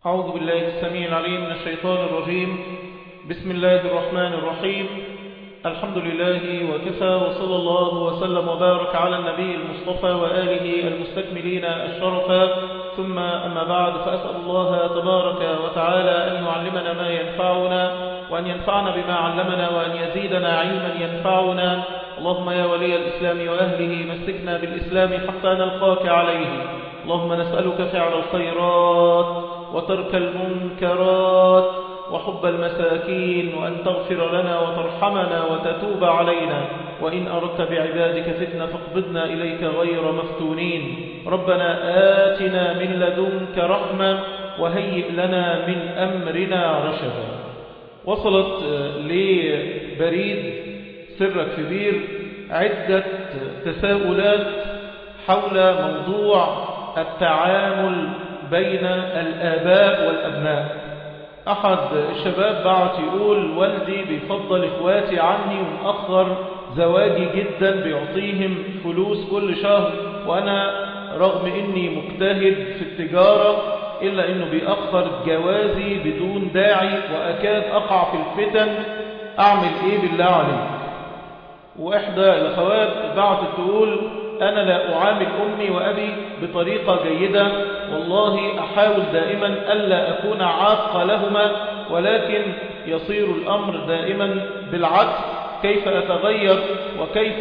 أعوذ بالله السميع العليم من الشيطان الرجيم بسم الله الرحمن الرحيم الحمد لله وكفى وصلى الله وسلم وبارك على النبي المصطفى وآله المستكملين الشرفا ثم أما بعد فأسأل الله تبارك وتعالى أن يعلمنا ما ينفعنا وأن ينفعنا بما علمنا وأن يزيدنا علما ينفعنا اللهم يا ولي الإسلام وأهله مسكنا بالإسلام حتى نلقاك عليه اللهم نسألك فعل الخيرات وترك المنكرات وحب المساكين وأن تغفر لنا وترحمنا وتتوب علينا وإن أردت بعبادك فتنة فاقبضنا إليك غير مفتونين ربنا آتنا من لدنك رحمة وهيئ لنا من أمرنا رشدا وصلت لبريد سرك في بير عدة تساؤلات حول موضوع التعامل بين الآباء والأبناء أحد الشباب بعت يقول والدي بيفضل إخواتي عني ومأخر زواجي جدا بيعطيهم فلوس كل شهر وأنا رغم إني مجتهد في التجارة إلا إنه بيأخر جوازي بدون داعي وأكاد أقع في الفتن أعمل إيه بالله عليك وإحدى الأخوات بعتت تقول أنا لا أعامل أمي وأبي بطريقة جيدة والله أحاول دائما ألا أكون عاق لهما ولكن يصير الأمر دائما بالعكس كيف أتغير وكيف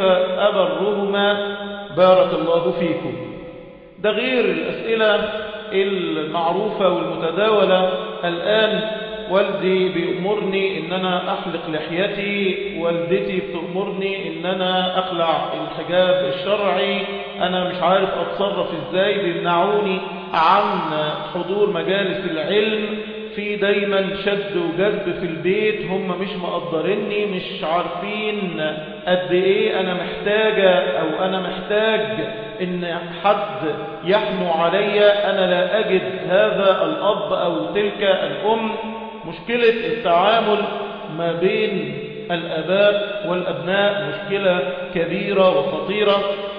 أبرهما بارك الله فيكم ده غير الأسئلة المعروفة والمتداولة الآن والدي بيأمرني ان انا احلق لحيتي والدتي بتأمرني ان انا اخلع الحجاب الشرعي انا مش عارف اتصرف ازاي بيمنعوني عن حضور مجالس العلم في دايما شد وجذب في البيت هم مش مقدريني مش عارفين قد ايه انا محتاجة او انا محتاج ان حد يحنو عليا انا لا اجد هذا الاب او تلك الام مشكلة التعامل ما بين الأباء والأبناء مشكلة كبيرة وخطيرة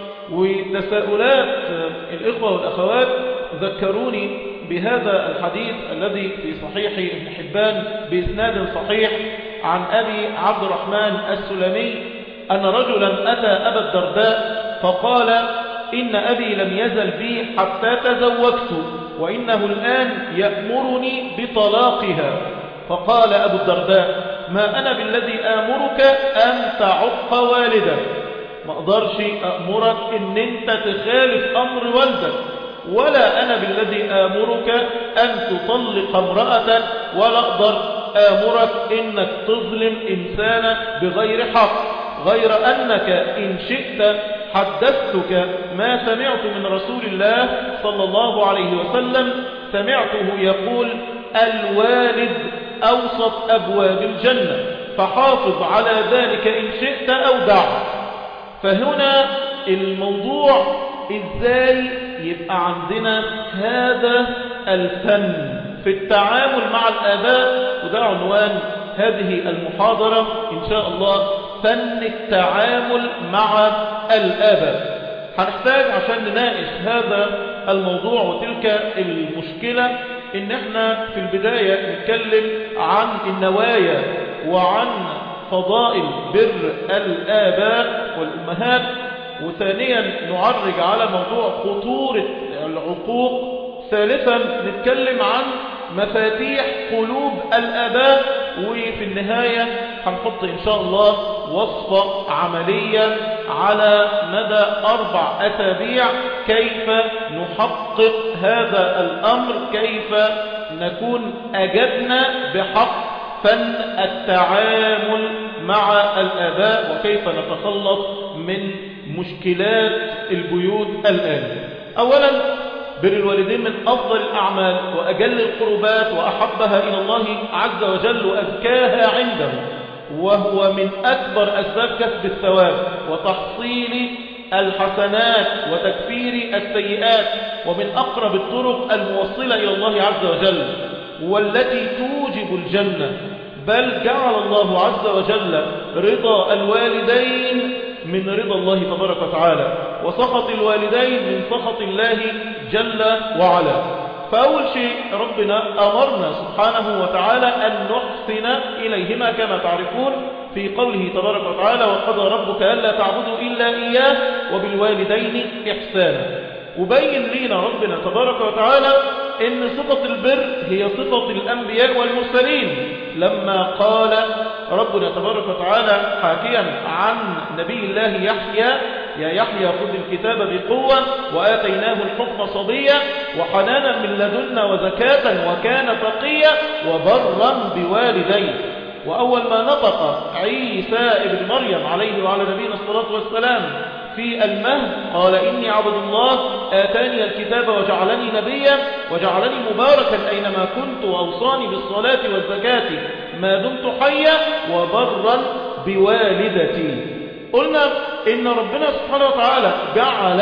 وتساؤلات الإخوة والأخوات ذكروني بهذا الحديث الذي في صحيح ابن حبان بإسناد صحيح عن أبي عبد الرحمن السلمي أن رجلا أتى أبا الدرداء فقال إن أبي لم يزل بي حتى تزوجت وإنه الآن يأمرني بطلاقها فقال أبو الدرداء ما أنا بالذي آمرك أن تعق والدك ما أقدرش أأمرك إن أنت تخالف أمر والدك ولا أنا بالذي آمرك أن تطلق امرأتك ولا أقدر آمرك إنك تظلم إنسانا بغير حق غير أنك إن شئت حدثتك ما سمعت من رسول الله صلى الله عليه وسلم سمعته يقول الوالد أوسط أبواب الجنة فحافظ على ذلك إن شئت أو دع فهنا الموضوع إزاي يبقى عندنا هذا الفن في التعامل مع الآباء وده عنوان هذه المحاضرة إن شاء الله فن التعامل مع الآباء هنحتاج عشان نناقش هذا الموضوع وتلك المشكلة ان احنا في البداية نتكلم عن النوايا وعن فضائل بر الآباء والأمهات وثانيا نعرج على موضوع خطورة العقوق ثالثا نتكلم عن مفاتيح قلوب الآباء وفي النهاية هنحط إن شاء الله وصفة عملية على مدى أربع أسابيع كيف نحقق هذا الأمر كيف نكون أجدنا بحق فن التعامل مع الآباء وكيف نتخلص من مشكلات البيوت الآن أولا بر الوالدين من أفضل الأعمال وأجل القربات وأحبها إلى الله عز وجل وأزكاها عنده وهو من أكبر أسباب كسب الثواب وتحصيل الحسنات وتكفير السيئات ومن أقرب الطرق الموصلة إلى الله عز وجل والتي توجب الجنة بل جعل الله عز وجل رضا الوالدين من رضا الله تبارك وتعالى وسخط الوالدين من سخط الله جل وعلا فأول شيء ربنا أمرنا سبحانه وتعالى أن نحسن إليهما كما تعرفون في قوله تبارك وتعالى وقضى ربك ألا تعبدوا إلا إياه وبالوالدين إحسانا وبين لنا ربنا تبارك وتعالى ان صفة البر هي صفة الأنبياء والمرسلين لما قال ربنا تبارك وتعالى حاكيا عن نبي الله يحيى يا يحيى خذ الكتاب بقوة وآتيناه الحكم صبيا وحنانا من لدنا وزكاة وكان تقيا وبرا بوالديه وأول ما نطق عيسى ابن مريم عليه وعلى نبينا الصلاة والسلام في المهد قال إني عبد الله آتاني الكتاب وجعلني نبيا وجعلني مباركا أينما كنت وأوصاني بالصلاة والزكاة ما دمت حيا وبرا بوالدتي قلنا إن ربنا سبحانه وتعالى جعل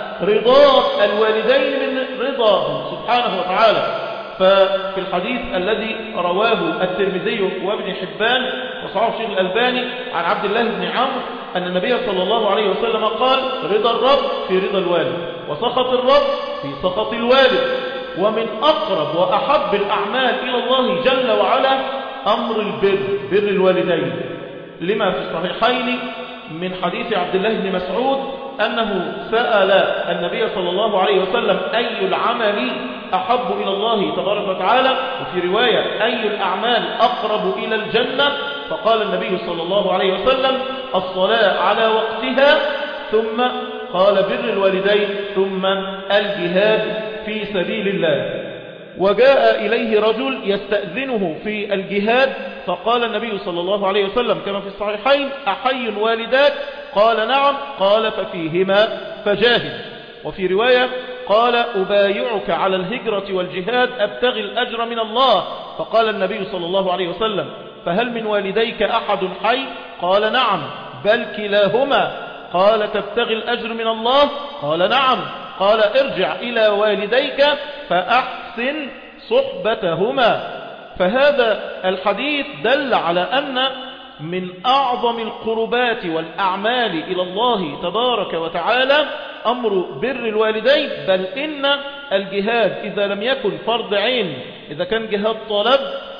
رضا الوالدين من رضاه سبحانه وتعالى ففي الحديث الذي رواه الترمذي وابن حبان وصحابه الشيخ الألباني عن عبد الله بن عمرو أن النبي صلى الله عليه وسلم قال رضا الرب في رضا الوالد وسخط الرب في سخط الوالد ومن أقرب وأحب الأعمال إلى الله جل وعلا أمر البر بر الوالدين لما في الصحيحين من حديث عبد الله بن مسعود أنه سأل النبي صلى الله عليه وسلم أي العمل أحب إلى الله تبارك وتعالى وفي رواية أي الأعمال أقرب إلى الجنة فقال النبي صلى الله عليه وسلم الصلاة على وقتها ثم قال بر الوالدين ثم الجهاد في سبيل الله وجاء إليه رجل يستأذنه في الجهاد فقال النبي صلى الله عليه وسلم كما في الصحيحين أحي والداك قال نعم قال ففيهما فجاهد وفي رواية قال أبايعك على الهجرة والجهاد أبتغي الأجر من الله فقال النبي صلى الله عليه وسلم فهل من والديك أحد حي قال نعم بل كلاهما قال تبتغي الأجر من الله قال نعم قال ارجع إلى والديك فأحسن صحبتهما فهذا الحديث دل على أن من أعظم القربات والأعمال إلى الله تبارك وتعالى أمر بر الوالدين بل إن الجهاد إذا لم يكن فرض عين إذا كان جهاد طلب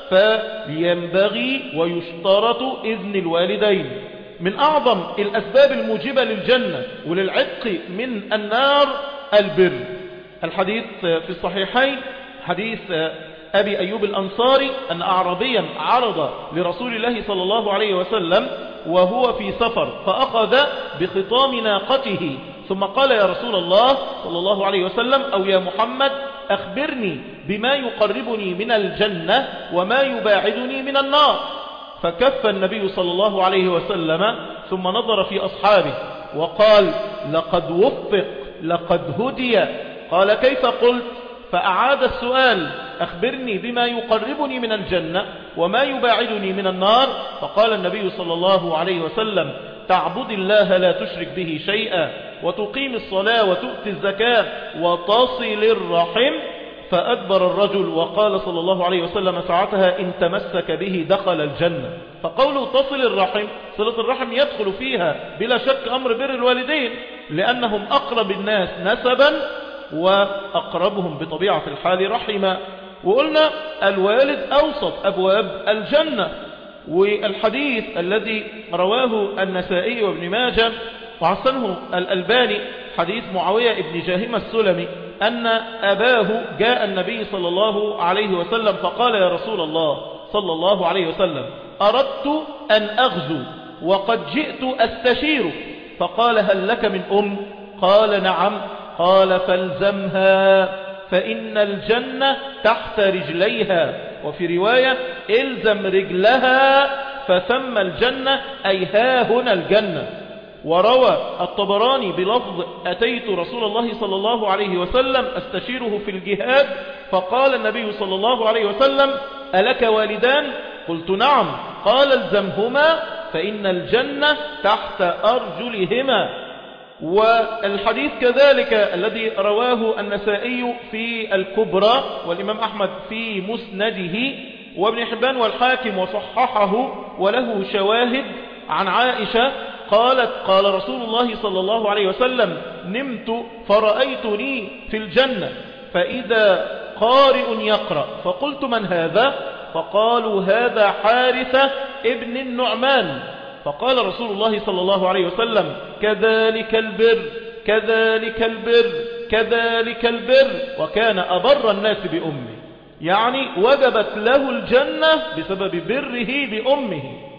فينبغي ويشترط إذن الوالدين من أعظم الأسباب الموجبة للجنة وللعتق من النار البر الحديث في الصحيحين حديث أبي أيوب الأنصاري أن أعرابيا عرض لرسول الله صلى الله عليه وسلم وهو في سفر فأخذ بخطام ناقته ثم قال يا رسول الله صلى الله عليه وسلم أو يا محمد أخبرني بما يقربني من الجنة وما يباعدني من النار فكف النبي صلى الله عليه وسلم ثم نظر في أصحابه وقال لقد وفق لقد هدي قال كيف قلت فأعاد السؤال أخبرني بما يقربني من الجنة وما يباعدني من النار فقال النبي صلى الله عليه وسلم تعبد الله لا تشرك به شيئا وتقيم الصلاة وتؤتي الزكاة وتصل الرحم فأدبر الرجل وقال صلى الله عليه وسلم ساعتها إن تمسك به دخل الجنة فقوله تصل الرحم صلة الرحم يدخل فيها بلا شك أمر بر الوالدين لأنهم أقرب الناس نسبا وأقربهم بطبيعة الحال رحما وقلنا الوالد أوسط أبواب الجنة والحديث الذي رواه النسائي وابن ماجه وحسنه الألباني حديث معاوية ابن جاهم السلمي أن أباه جاء النبي صلى الله عليه وسلم فقال يا رسول الله صلى الله عليه وسلم أردت أن أغزو وقد جئت أستشير فقال هل لك من أم قال نعم قال فالزمها فإن الجنة تحت رجليها وفي رواية الزم رجلها فثم الجنة أي ها هنا الجنة وروى الطبراني بلفظ أتيت رسول الله صلى الله عليه وسلم أستشيره في الجهاد فقال النبي صلى الله عليه وسلم ألك والدان قلت نعم قال الزمهما فإن الجنة تحت أرجلهما والحديث كذلك الذي رواه النسائي في الكبرى والإمام أحمد في مسنده وابن حبان والحاكم وصححه وله شواهد عن عائشة قالت قال رسول الله صلى الله عليه وسلم نمت فرأيتني في الجنة فإذا قارئ يقرأ فقلت من هذا فقالوا هذا حارثة ابن النعمان فقال رسول الله صلى الله عليه وسلم كذلك البر كذلك البر كذلك البر وكان أبر الناس بأمه يعني وجبت له الجنة بسبب بره بأمه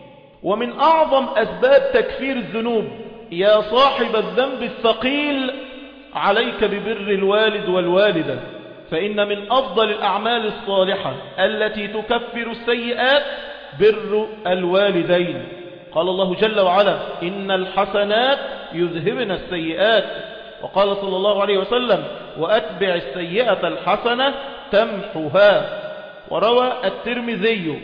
ومن أعظم أسباب تكفير الذنوب يا صاحب الذنب الثقيل عليك ببر الوالد والوالدة فإن من أفضل الأعمال الصالحة التي تكفر السيئات بر الوالدين قال الله جل وعلا إن الحسنات يذهبن السيئات وقال صلى الله عليه وسلم وأتبع السيئة الحسنة تمحها وروى الترمذي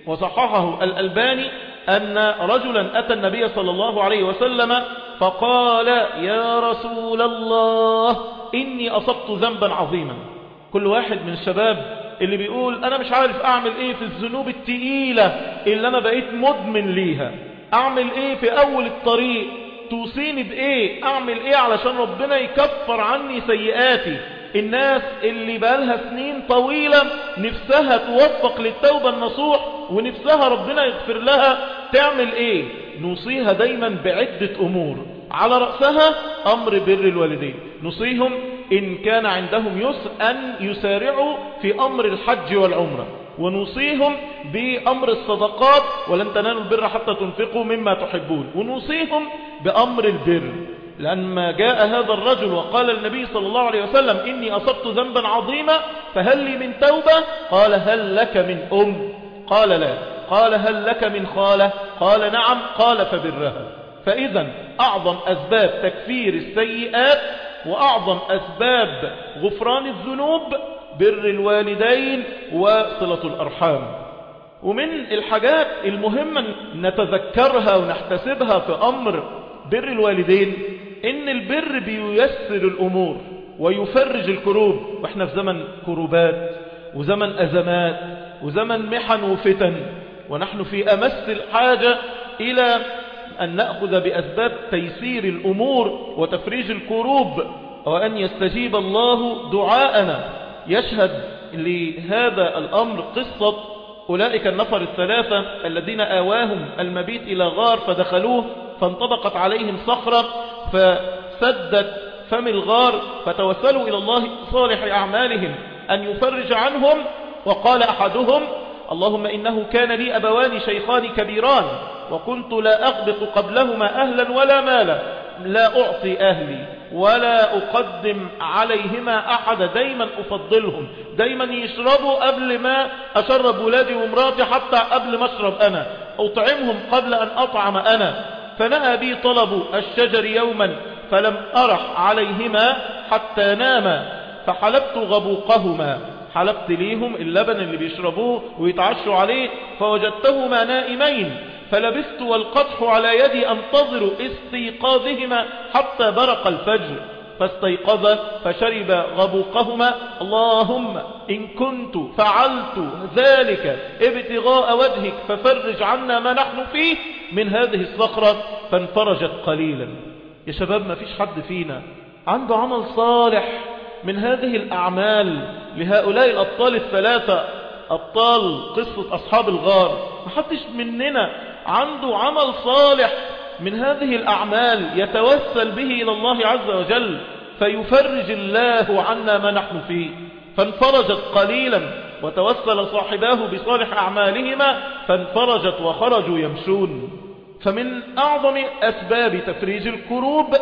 وصححه الألباني أن رجلا أتى النبي صلى الله عليه وسلم فقال يا رسول الله إني أصبت ذنبا عظيما كل واحد من الشباب اللي بيقول أنا مش عارف أعمل إيه في الذنوب التقيلة اللي أنا بقيت مدمن ليها أعمل إيه في أول الطريق توصيني بإيه أعمل إيه علشان ربنا يكفر عني سيئاتي الناس اللي بقالها سنين طويلة نفسها توفق للتوبة النصوح ونفسها ربنا يغفر لها تعمل ايه نوصيها دايما بعدة امور على رأسها امر بر الوالدين نوصيهم ان كان عندهم يسر ان يسارعوا في امر الحج والعمرة ونوصيهم بأمر الصدقات ولن تنالوا البر حتى تنفقوا مما تحبون ونوصيهم بأمر البر لما جاء هذا الرجل وقال النبي صلى الله عليه وسلم إني أصبت ذنبا عظيما فهل لي من توبة قال هل لك من أم قال لا قال هل لك من خالة قال نعم قال فبرها فإذا أعظم أسباب تكفير السيئات وأعظم أسباب غفران الذنوب بر الوالدين وصلة الأرحام ومن الحاجات المهمة نتذكرها ونحتسبها في أمر بر الوالدين ان البر بييسر الامور ويفرج الكروب واحنا في زمن كروبات وزمن ازمات وزمن محن وفتن ونحن في امس الحاجة الى ان نأخذ باسباب تيسير الامور وتفريج الكروب وان يستجيب الله دعاءنا يشهد لهذا الامر قصة أولئك النفر الثلاثة الذين آواهم المبيت إلى غار فدخلوه فانطبقت عليهم صخرة فسدت فم الغار فتوسلوا إلى الله صالح أعمالهم أن يفرج عنهم وقال أحدهم اللهم إنه كان لي أبوان شيخان كبيران وكنت لا أغبط قبلهما أهلا ولا مالا لا أعطي أهلي ولا أقدم عليهما أحد دايما أفضلهم دايما يشربوا قبل ما أشرب ولادي ومراتي حتى قبل ما أشرب أنا أطعمهم قبل أن أطعم أنا فنأى بي طلب الشجر يوما فلم أرح عليهما حتى ناما فحلبت غبوقهما حلبت ليهم اللبن اللي بيشربوه ويتعشوا عليه فوجدتهما نائمين فلبثت والقطح على يدي أنتظر استيقاظهما حتى برق الفجر فاستيقظ فشرب غبوقهما اللهم إن كنت فعلت ذلك ابتغاء وجهك ففرج عنا ما نحن فيه من هذه الصخرة فانفرجت قليلا يا شباب ما فيش حد فينا عنده عمل صالح من هذه الأعمال لهؤلاء الأبطال الثلاثة أبطال قصة أصحاب الغار ما حدش مننا عنده عمل صالح من هذه الأعمال يتوسل به إلى الله عز وجل فيفرج الله عنا ما نحن فيه فانفرجت قليلا وتوسل صاحباه بصالح أعمالهما فانفرجت وخرجوا يمشون فمن أعظم أسباب تفريج الكروب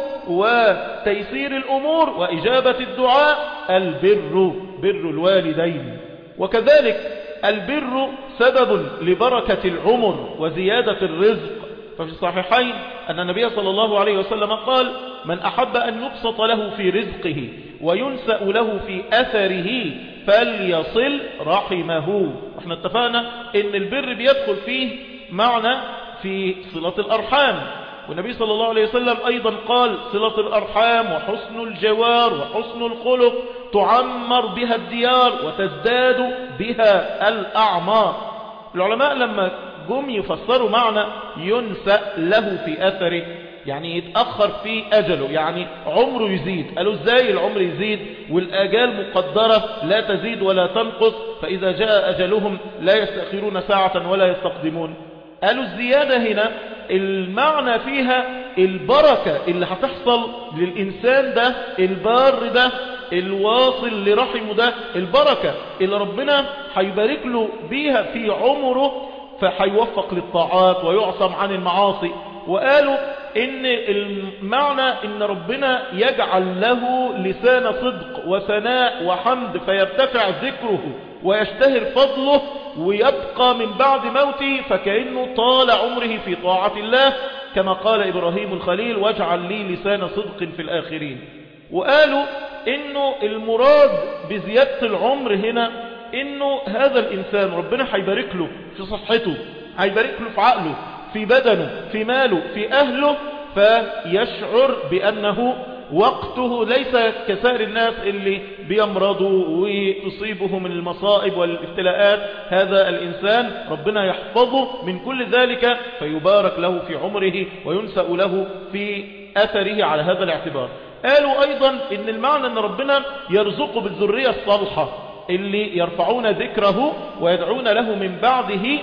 وتيسير الأمور وإجابة الدعاء البر بر الوالدين وكذلك البر سبب لبركة العمر وزيادة الرزق ففي الصحيحين أن النبي صلى الله عليه وسلم قال من أحب أن يبسط له في رزقه وينسأ له في أثره فليصل رحمه احنا اتفقنا ان البر بيدخل فيه معنى في صلة الأرحام والنبي صلى الله عليه وسلم أيضا قال صلة الأرحام وحسن الجوار وحسن الخلق تعمر بها الديار وتزداد بها الأعمار العلماء لما جم يفسروا معنى ينسأ له في أثره يعني يتأخر في أجله يعني عمره يزيد قالوا ازاي العمر يزيد والآجال مقدرة لا تزيد ولا تنقص فإذا جاء أجلهم لا يستأخرون ساعة ولا يستقدمون قالوا الزيادة هنا المعنى فيها البركة اللي هتحصل للإنسان ده البار ده الواصل لرحمه ده البركة اللي ربنا هيبارك له بيها في عمره فهيوفق للطاعات ويعصم عن المعاصي وقالوا ان المعنى ان ربنا يجعل له لسان صدق وثناء وحمد فيرتفع ذكره ويشتهر فضله ويبقى من بعد موته فكأنه طال عمره في طاعة الله كما قال إبراهيم الخليل واجعل لي لسان صدق في الآخرين وقالوا انه المراد بزيادة العمر هنا انه هذا الانسان ربنا هيبارك له في صحته هيبارك له في عقله في بدنه في ماله في اهله فيشعر بانه وقته ليس كسائر الناس اللي بيمرضوا ويصيبهم من المصائب والابتلاءات هذا الإنسان ربنا يحفظه من كل ذلك فيبارك له في عمره وينسأ له في أثره على هذا الاعتبار قالوا أيضا إن المعنى أن ربنا يرزقه بالذرية الصالحة اللي يرفعون ذكره ويدعون له من بعده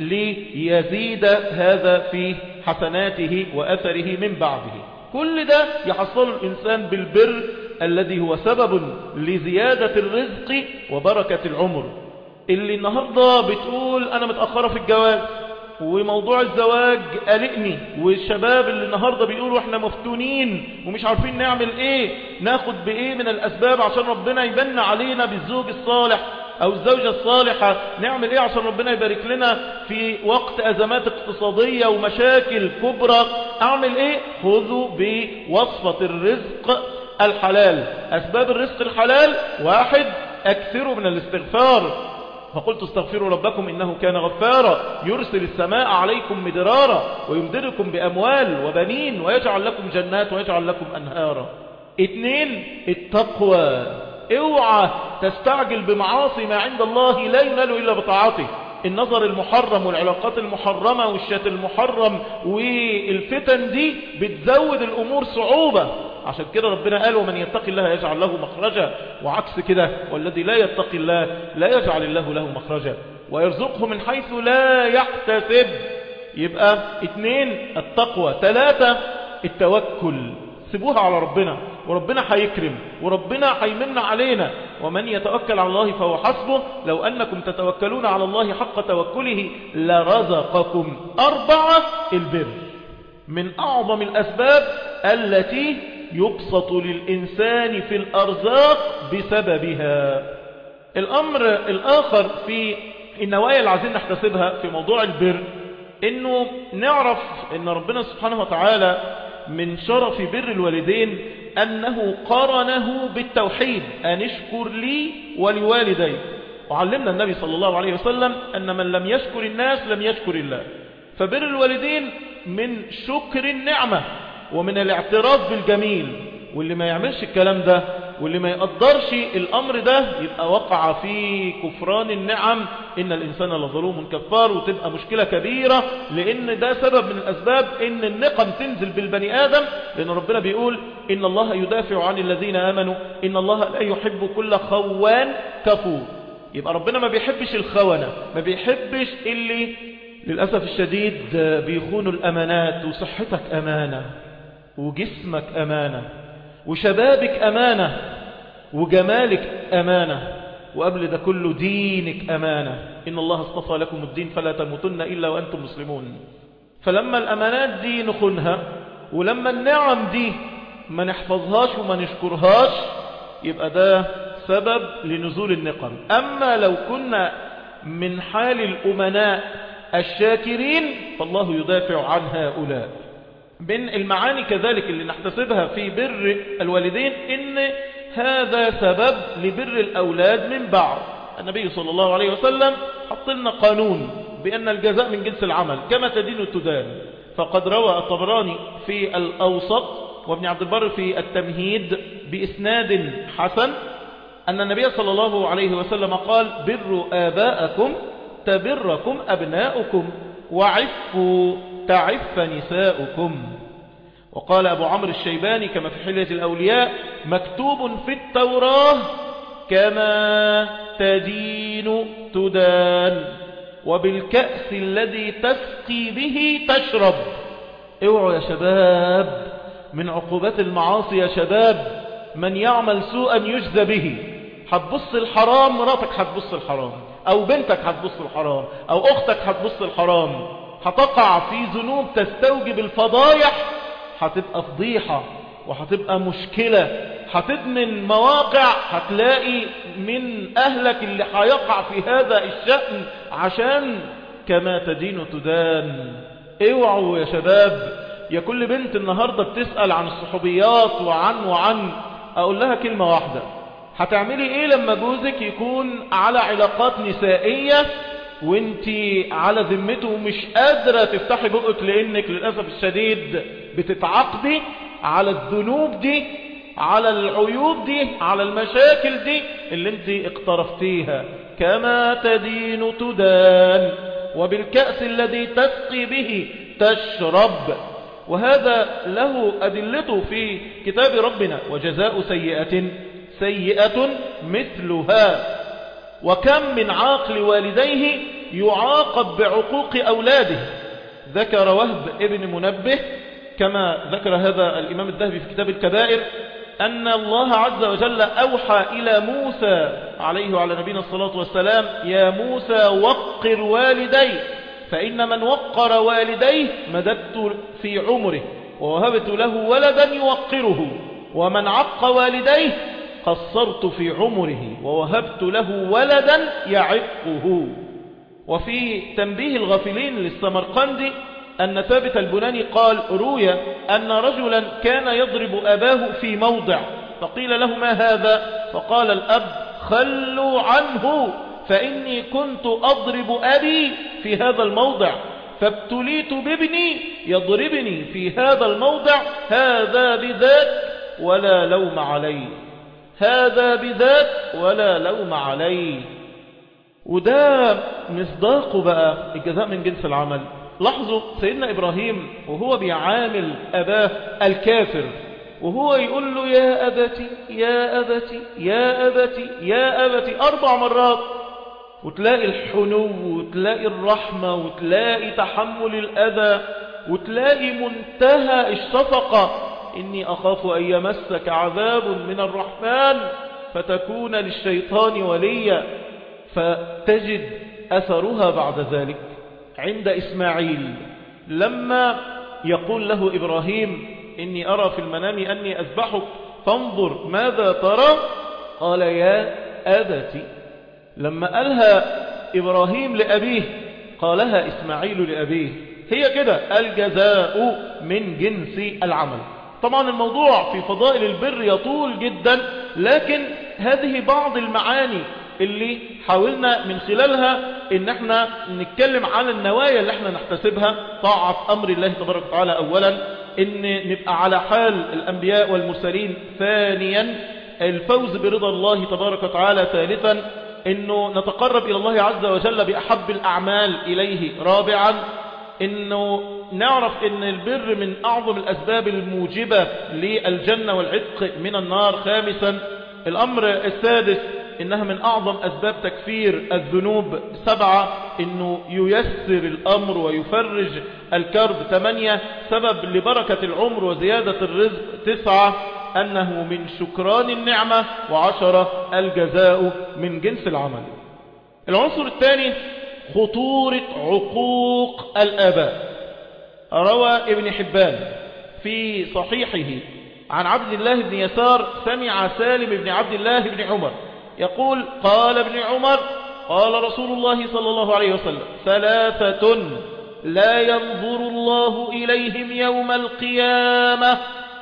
ليزيد هذا في حسناته وأثره من بعده كل ده يحصل الإنسان بالبر الذي هو سبب لزيادة الرزق وبركة العمر اللي النهاردة بتقول أنا متأخرة في الجواز وموضوع الزواج قلقني والشباب اللي النهاردة بيقولوا احنا مفتونين ومش عارفين نعمل ايه ناخد بايه من الاسباب عشان ربنا يبنى علينا بالزوج الصالح او الزوجة الصالحة نعمل ايه عشان ربنا يبارك لنا في وقت ازمات اقتصادية ومشاكل كبرى اعمل ايه خذوا بوصفة الرزق الحلال اسباب الرزق الحلال واحد اكثروا من الاستغفار فقلت استغفروا ربكم إنه كان غفارا يرسل السماء عليكم مدرارا ويمددكم بأموال وبنين ويجعل لكم جنات ويجعل لكم أنهارا اثنين التقوى اوعى تستعجل بمعاصي ما عند الله لا ينال إلا بطاعته النظر المحرم والعلاقات المحرمة والشات المحرم والفتن دي بتزود الأمور صعوبة عشان كده ربنا قال ومن يتقي الله يجعل له مخرجا وعكس كده والذي لا يتقي الله لا يجعل الله له مخرجا ويرزقه من حيث لا يحتسب يبقى اثنين التقوى ثلاثة التوكل سيبوها على ربنا وربنا هيكرم وربنا هيمن علينا ومن يتوكل على الله فهو حسبه لو أنكم تتوكلون على الله حق توكله لرزقكم أربعة البر من أعظم الأسباب التي يبسط للإنسان في الأرزاق بسببها الأمر الآخر في النوايا اللي عايزين نحتسبها في موضوع البر انه نعرف ان ربنا سبحانه وتعالى من شرف بر الوالدين انه قرنه بالتوحيد ان اشكر لي ولوالدي وعلمنا النبي صلى الله عليه وسلم ان من لم يشكر الناس لم يشكر الله فبر الوالدين من شكر النعمة ومن الاعتراف بالجميل واللي ما يعملش الكلام ده واللي ما يقدرش الأمر ده يبقى وقع في كفران النعم إن الإنسان لظلوم كفار وتبقى مشكلة كبيرة لأن ده سبب من الأسباب إن النقم تنزل بالبني آدم لأن ربنا بيقول إن الله يدافع عن الذين آمنوا إن الله لا يحب كل خوان كفور يبقى ربنا ما بيحبش الخونة ما بيحبش اللي للأسف الشديد بيخونوا الأمانات وصحتك أمانة وجسمك أمانة وشبابك أمانة وجمالك أمانة وقبل ده كله دينك أمانة إن الله اصطفى لكم الدين فلا تموتن إلا وأنتم مسلمون فلما الأمانات دي نخونها ولما النعم دي ما نحفظهاش وما نشكرهاش يبقى ده سبب لنزول النقم أما لو كنا من حال الأمناء الشاكرين فالله يدافع عن هؤلاء من المعاني كذلك اللي نحتسبها في بر الوالدين إن هذا سبب لبر الأولاد من بعض النبي صلى الله عليه وسلم حط لنا قانون بأن الجزاء من جنس العمل كما تدين التدان فقد روى الطبراني في الأوسط وابن عبد البر في التمهيد بإسناد حسن أن النبي صلى الله عليه وسلم قال بروا آباءكم تبركم أبناؤكم وعفوا تعف نساؤكم وقال أبو عمرو الشيباني كما في حلية الأولياء مكتوب في التوراة كما تدين تدان وبالكأس الذي تسقي به تشرب اوعوا يا شباب من عقوبات المعاصي يا شباب من يعمل سوءا يجزى به هتبص الحرام مراتك هتبص الحرام او بنتك هتبص الحرام او اختك هتبص الحرام هتقع في ذنوب تستوجب الفضايح هتبقى فضيحة وهتبقى مشكلة هتدمن مواقع هتلاقي من اهلك اللي هيقع في هذا الشأن عشان كما تدين تدان اوعوا يا شباب يا كل بنت النهاردة بتسأل عن الصحوبيات وعن وعن اقول لها كلمة واحدة هتعملي ايه لما جوزك يكون على علاقات نسائية وانت على ذمته مش قادرة تفتحي بقك لانك للأسف الشديد بتتعقدي على الذنوب دي على العيوب دي على المشاكل دي اللي انت اقترفتيها كما تدين تدان وبالكأس الذي تسقي به تشرب وهذا له أدلته في كتاب ربنا وجزاء سيئة سيئة مثلها وكم من عاقل والديه يعاقب بعقوق أولاده ذكر وهب ابن منبه كما ذكر هذا الإمام الذهبي في كتاب الكبائر أن الله عز وجل أوحى إلى موسى عليه وعلى نبينا الصلاة والسلام يا موسى وقر والديه فإن من وقر والديه مددت في عمره ووهبت له ولدا يوقره ومن عق والديه قصرت في عمره ووهبت له ولدا يعقه وفي تنبيه الغافلين للسمرقندي أن ثابت البناني قال روي أن رجلا كان يضرب أباه في موضع فقيل له ما هذا فقال الأب خلوا عنه فإني كنت أضرب أبي في هذا الموضع فابتليت بابني يضربني في هذا الموضع هذا بذاك ولا لوم عليه هذا بذاك ولا لوم عليه وده مصداقه بقى الجزاء من جنس العمل لاحظوا سيدنا إبراهيم وهو بيعامل أباه الكافر وهو يقول له يا أبتي يا أبتي يا أبتي يا أبتي أربع مرات وتلاقي الحنو وتلاقي الرحمة وتلاقي تحمل الأذى وتلاقي منتهى الشفقة إني أخاف أن يمسك عذاب من الرحمن فتكون للشيطان وليا فتجد أثرها بعد ذلك عند إسماعيل لما يقول له إبراهيم إني أرى في المنام أني أذبحك فانظر ماذا ترى قال يا أبتي لما قالها إبراهيم لأبيه قالها إسماعيل لأبيه هي كده الجزاء من جنس العمل طبعا الموضوع في فضائل البر يطول جدا لكن هذه بعض المعاني اللي حاولنا من خلالها ان احنا نتكلم عن النوايا اللي احنا نحتسبها طاعة امر الله تبارك وتعالى اولا ان نبقى على حال الانبياء والمرسلين ثانيا الفوز برضا الله تبارك وتعالى ثالثا انه نتقرب الى الله عز وجل باحب الاعمال اليه رابعا انه نعرف ان البر من اعظم الاسباب الموجبة للجنة والعتق من النار خامسا الامر السادس انها من اعظم اسباب تكفير الذنوب سبعة انه ييسر الامر ويفرج الكرب ثمانية سبب لبركة العمر وزيادة الرزق تسعة انه من شكران النعمة وعشرة الجزاء من جنس العمل العنصر الثاني خطورة عقوق الاباء روى ابن حبان في صحيحه عن عبد الله بن يسار سمع سالم بن عبد الله بن عمر يقول قال ابن عمر قال رسول الله صلى الله عليه وسلم ثلاثة لا ينظر الله إليهم يوم القيامة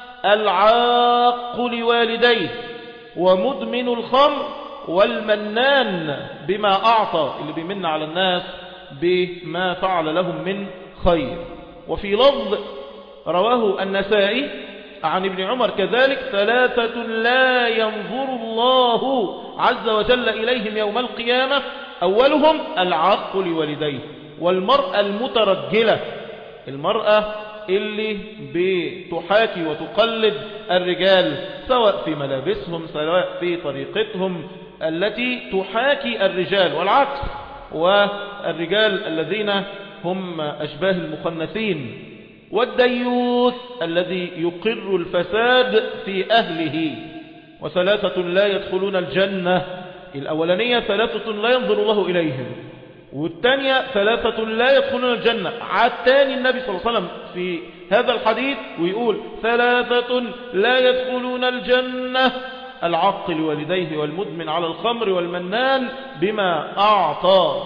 العاق لوالديه ومدمن الخمر والمنان بما أعطى اللي بيمن على الناس بما فعل لهم من خير وفي لفظ رواه النسائي عن ابن عمر كذلك ثلاثة لا ينظر الله عز وجل إليهم يوم القيامة أولهم العق لوالديه والمرأة المترجلة المرأة اللي بتحاكي وتقلد الرجال سواء في ملابسهم سواء في طريقتهم التي تحاكي الرجال والعكس والرجال الذين هم أشباه المخنثين والديوث الذي يقر الفساد في أهله وثلاثة لا يدخلون الجنة الأولانية ثلاثة لا ينظر الله إليهم والثانية ثلاثة لا يدخلون الجنة عتاني النبي صلى الله عليه وسلم في هذا الحديث ويقول ثلاثة لا يدخلون الجنة العق لوالديه والمدمن على الخمر والمنان بما أعطى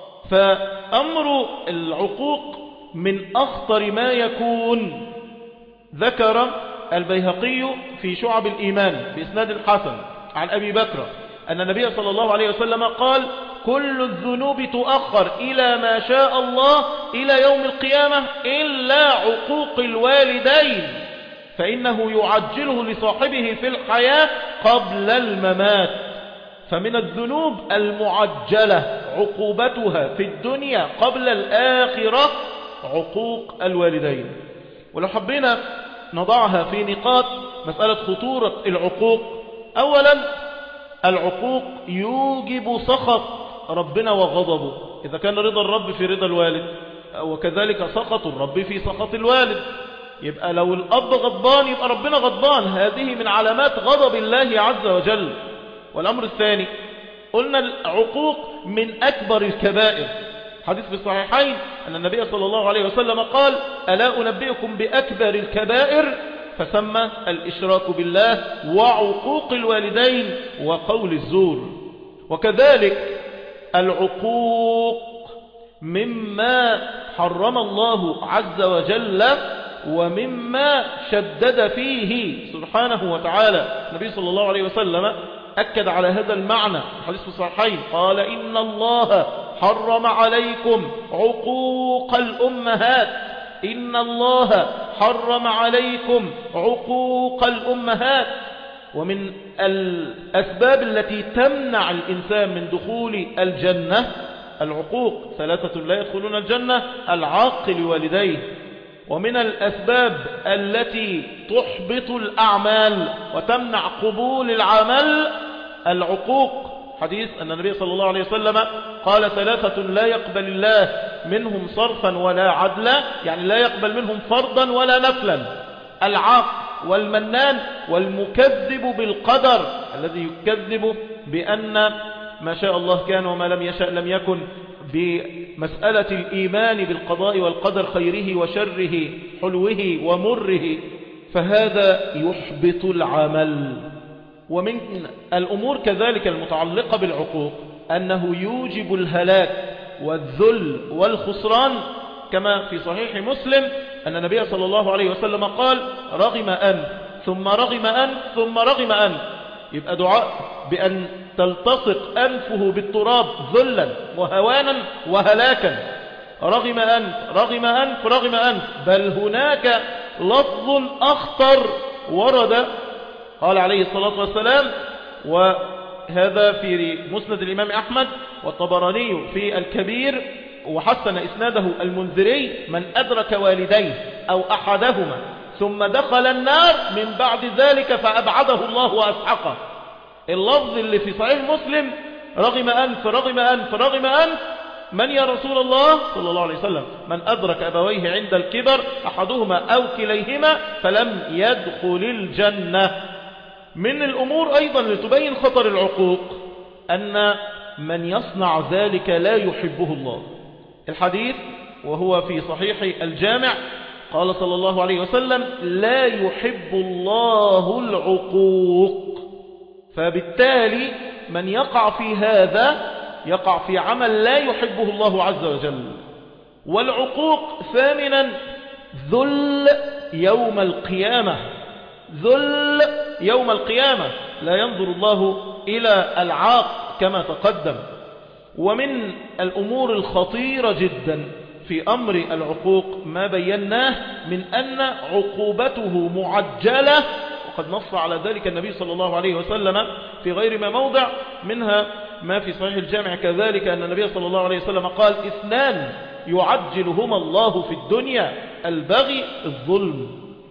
فأمر العقوق من أخطر ما يكون ذكر البيهقي في شعب الإيمان بإسناد الحسن عن أبي بكر أن النبي صلى الله عليه وسلم قال كل الذنوب تؤخر إلى ما شاء الله إلى يوم القيامة إلا عقوق الوالدين فإنه يعجله لصاحبه في الحياة قبل الممات فمن الذنوب المعجلة عقوبتها في الدنيا قبل الآخرة عقوق الوالدين ولو حبينا نضعها في نقاط مسألة خطورة العقوق أولا العقوق يوجب سخط ربنا وغضبه إذا كان رضا الرب في رضا الوالد وكذلك سخط الرب في سخط الوالد يبقى لو الأب غضبان يبقى ربنا غضبان هذه من علامات غضب الله عز وجل والأمر الثاني قلنا العقوق من أكبر الكبائر حديث في الصحيحين أن النبي صلى الله عليه وسلم قال ألا أنبئكم بأكبر الكبائر فسمى الإشراك بالله وعقوق الوالدين وقول الزور وكذلك العقوق مما حرم الله عز وجل ومما شدد فيه سبحانه وتعالى النبي صلى الله عليه وسلم أكد على هذا المعنى حديث الصحيحين قال إن الله حرم عليكم عقوق الأمهات إن الله حرم عليكم عقوق الأمهات ومن الأسباب التي تمنع الإنسان من دخول الجنة العقوق ثلاثة لا يدخلون الجنة العاق لوالديه ومن الأسباب التي تحبط الأعمال وتمنع قبول العمل العقوق حديث أن النبي صلى الله عليه وسلم قال ثلاثة لا يقبل الله منهم صرفا ولا عدلا يعني لا يقبل منهم فرضا ولا نفلا العاق والمنان والمكذب بالقدر الذي يكذب بأن ما شاء الله كان وما لم يشاء لم يكن بمسألة الإيمان بالقضاء والقدر خيره وشره حلوه ومره فهذا يحبط العمل ومن الأمور كذلك المتعلقة بالعقوق أنه يوجب الهلاك والذل والخسران كما في صحيح مسلم أن النبي صلى الله عليه وسلم قال رغم أن ثم رغم أن ثم رغم أن يبقى دعاء بأن تلتصق أنفه بالتراب ذلا وهوانا وهلاكا رغم أنف رغم أنف رغم أنف بل هناك لفظ أخطر ورد قال عليه الصلاة والسلام وهذا في مسند الإمام أحمد والطبراني في الكبير وحسن إسناده المنذري من أدرك والديه أو أحدهما ثم دخل النار من بعد ذلك فأبعده الله وأسحقه اللفظ اللي في صحيح مسلم رغم أنف رغم أنف رغم أنف من يا رسول الله صلى الله عليه وسلم من أدرك أبويه عند الكبر أحدهما أو كليهما فلم يدخل الجنة من الأمور أيضا لتبين خطر العقوق أن من يصنع ذلك لا يحبه الله الحديث وهو في صحيح الجامع قال صلى الله عليه وسلم لا يحب الله العقوق فبالتالي من يقع في هذا يقع في عمل لا يحبه الله عز وجل والعقوق ثامنا ذل يوم القيامة ذل يوم القيامة لا ينظر الله إلى العاق كما تقدم ومن الأمور الخطيرة جدا في أمر العقوق ما بيناه من أن عقوبته معجلة وقد نص على ذلك النبي صلى الله عليه وسلم في غير ما موضع منها ما في صحيح الجامع كذلك أن النبي صلى الله عليه وسلم قال اثنان يعجلهما الله في الدنيا البغي الظلم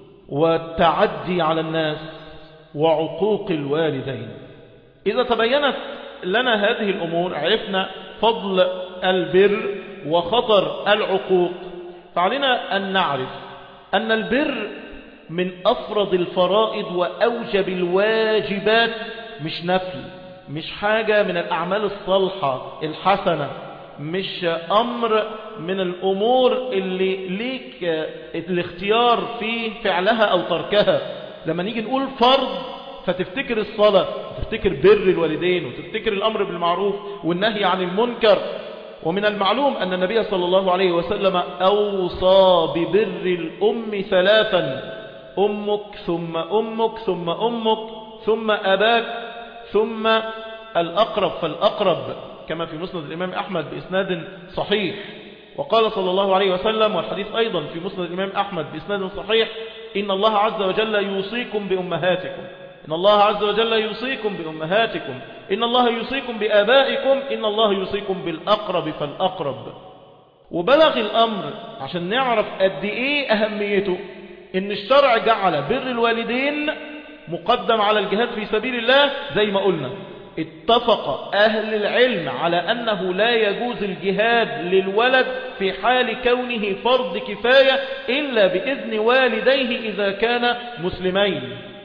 والتعدي على الناس وعقوق الوالدين إذا تبينت لنا هذه الأمور عرفنا فضل البر وخطر العقوق فعلينا أن نعرف أن البر من أفرض الفرائض وأوجب الواجبات مش نفل مش حاجة من الأعمال الصالحة الحسنة مش أمر من الأمور اللي ليك الاختيار في فعلها أو تركها لما نيجي نقول فرض فتفتكر الصلاة وتفتكر بر الوالدين وتفتكر الأمر بالمعروف والنهي عن المنكر ومن المعلوم أن النبي صلى الله عليه وسلم أوصى ببر الأم ثلاثا أمك ثم أمك ثم أمك ثم أباك ثم الأقرب فالأقرب كما في مسند الإمام أحمد بإسناد صحيح وقال صلى الله عليه وسلم والحديث أيضا في مسند الإمام أحمد بإسناد صحيح إن الله عز وجل يوصيكم بأمهاتكم إن الله عز وجل يوصيكم بأمهاتكم إن الله يوصيكم بآبائكم إن الله يوصيكم بالأقرب فالأقرب وبلغ الأمر عشان نعرف قد إيه أهميته إن الشرع جعل بر الوالدين مقدم على الجهاد في سبيل الله زي ما قلنا اتفق أهل العلم على أنه لا يجوز الجهاد للولد في حال كونه فرض كفاية إلا بإذن والديه إذا كان مسلمين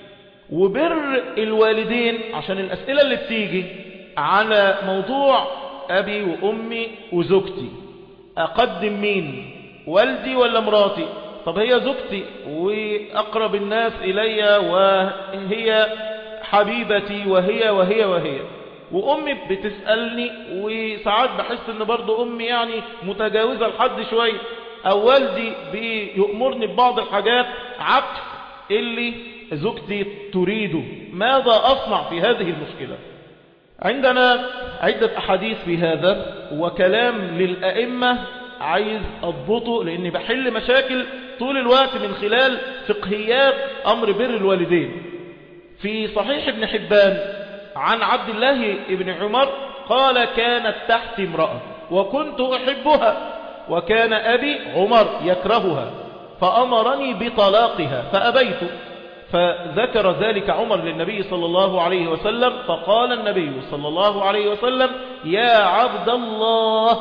وبر الوالدين عشان الأسئلة اللي بتيجي على موضوع أبي وأمي وزوجتي أقدم مين والدي ولا مراتي طب هي زوجتي وأقرب الناس إلي وهي حبيبتي وهي وهي وهي وأمي بتسألني وساعات بحس أن برضو أمي يعني متجاوزة لحد شوية أو والدي بيأمرني ببعض الحاجات عكس اللي زوجتي تريده ماذا أصنع في هذه المشكلة عندنا عدة أحاديث في هذا وكلام للأئمة عايز أضبطه لأني بحل مشاكل طول الوقت من خلال فقهيات أمر بر الوالدين في صحيح ابن حبان عن عبد الله ابن عمر قال كانت تحت امرأة وكنت أحبها وكان أبي عمر يكرهها فأمرني بطلاقها فأبيت فذكر ذلك عمر للنبي صلى الله عليه وسلم فقال النبي صلى الله عليه وسلم يا عبد الله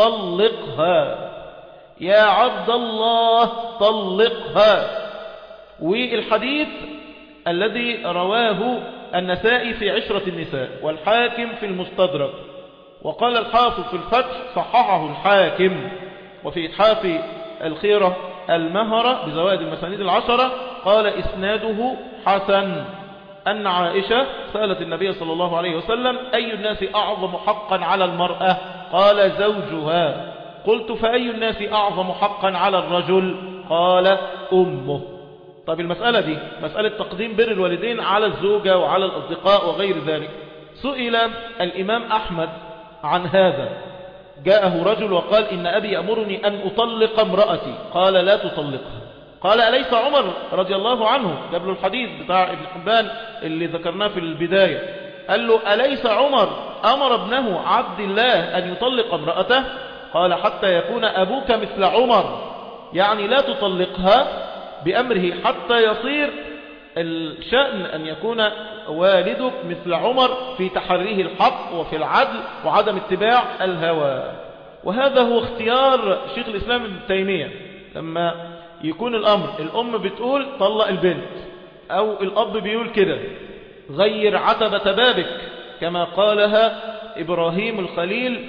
طلقها يا عبد الله طلقها والحديث الذي رواه النسائي في عشرة النساء والحاكم في المستدرك وقال الحافظ في الفتح صححه الحاكم وفي إتحاف الخيرة المهرة بزوائد المسانيد العشرة قال إسناده حسن أن عائشة سألت النبي صلى الله عليه وسلم أي الناس أعظم حقا على المرأة قال زوجها قلت فأي الناس أعظم حقا على الرجل قال أمه طب المسألة دي مسألة تقديم بر الوالدين على الزوجة وعلى الأصدقاء وغير ذلك سئل الإمام أحمد عن هذا جاءه رجل وقال إن أبي أمرني أن أطلق امرأتي قال لا تطلقها قال أليس عمر رضي الله عنه جاب له الحديث بتاع ابن حبان اللي ذكرناه في البداية قال له أليس عمر أمر ابنه عبد الله أن يطلق امرأته قال حتى يكون أبوك مثل عمر يعني لا تطلقها بأمره حتى يصير الشأن أن يكون والدك مثل عمر في تحريه الحق وفي العدل وعدم اتباع الهوى وهذا هو اختيار شيخ الإسلام ابن تيمية لما يكون الأمر الأم بتقول طلق البنت أو الأب بيقول كده غير عتبة بابك كما قالها إبراهيم الخليل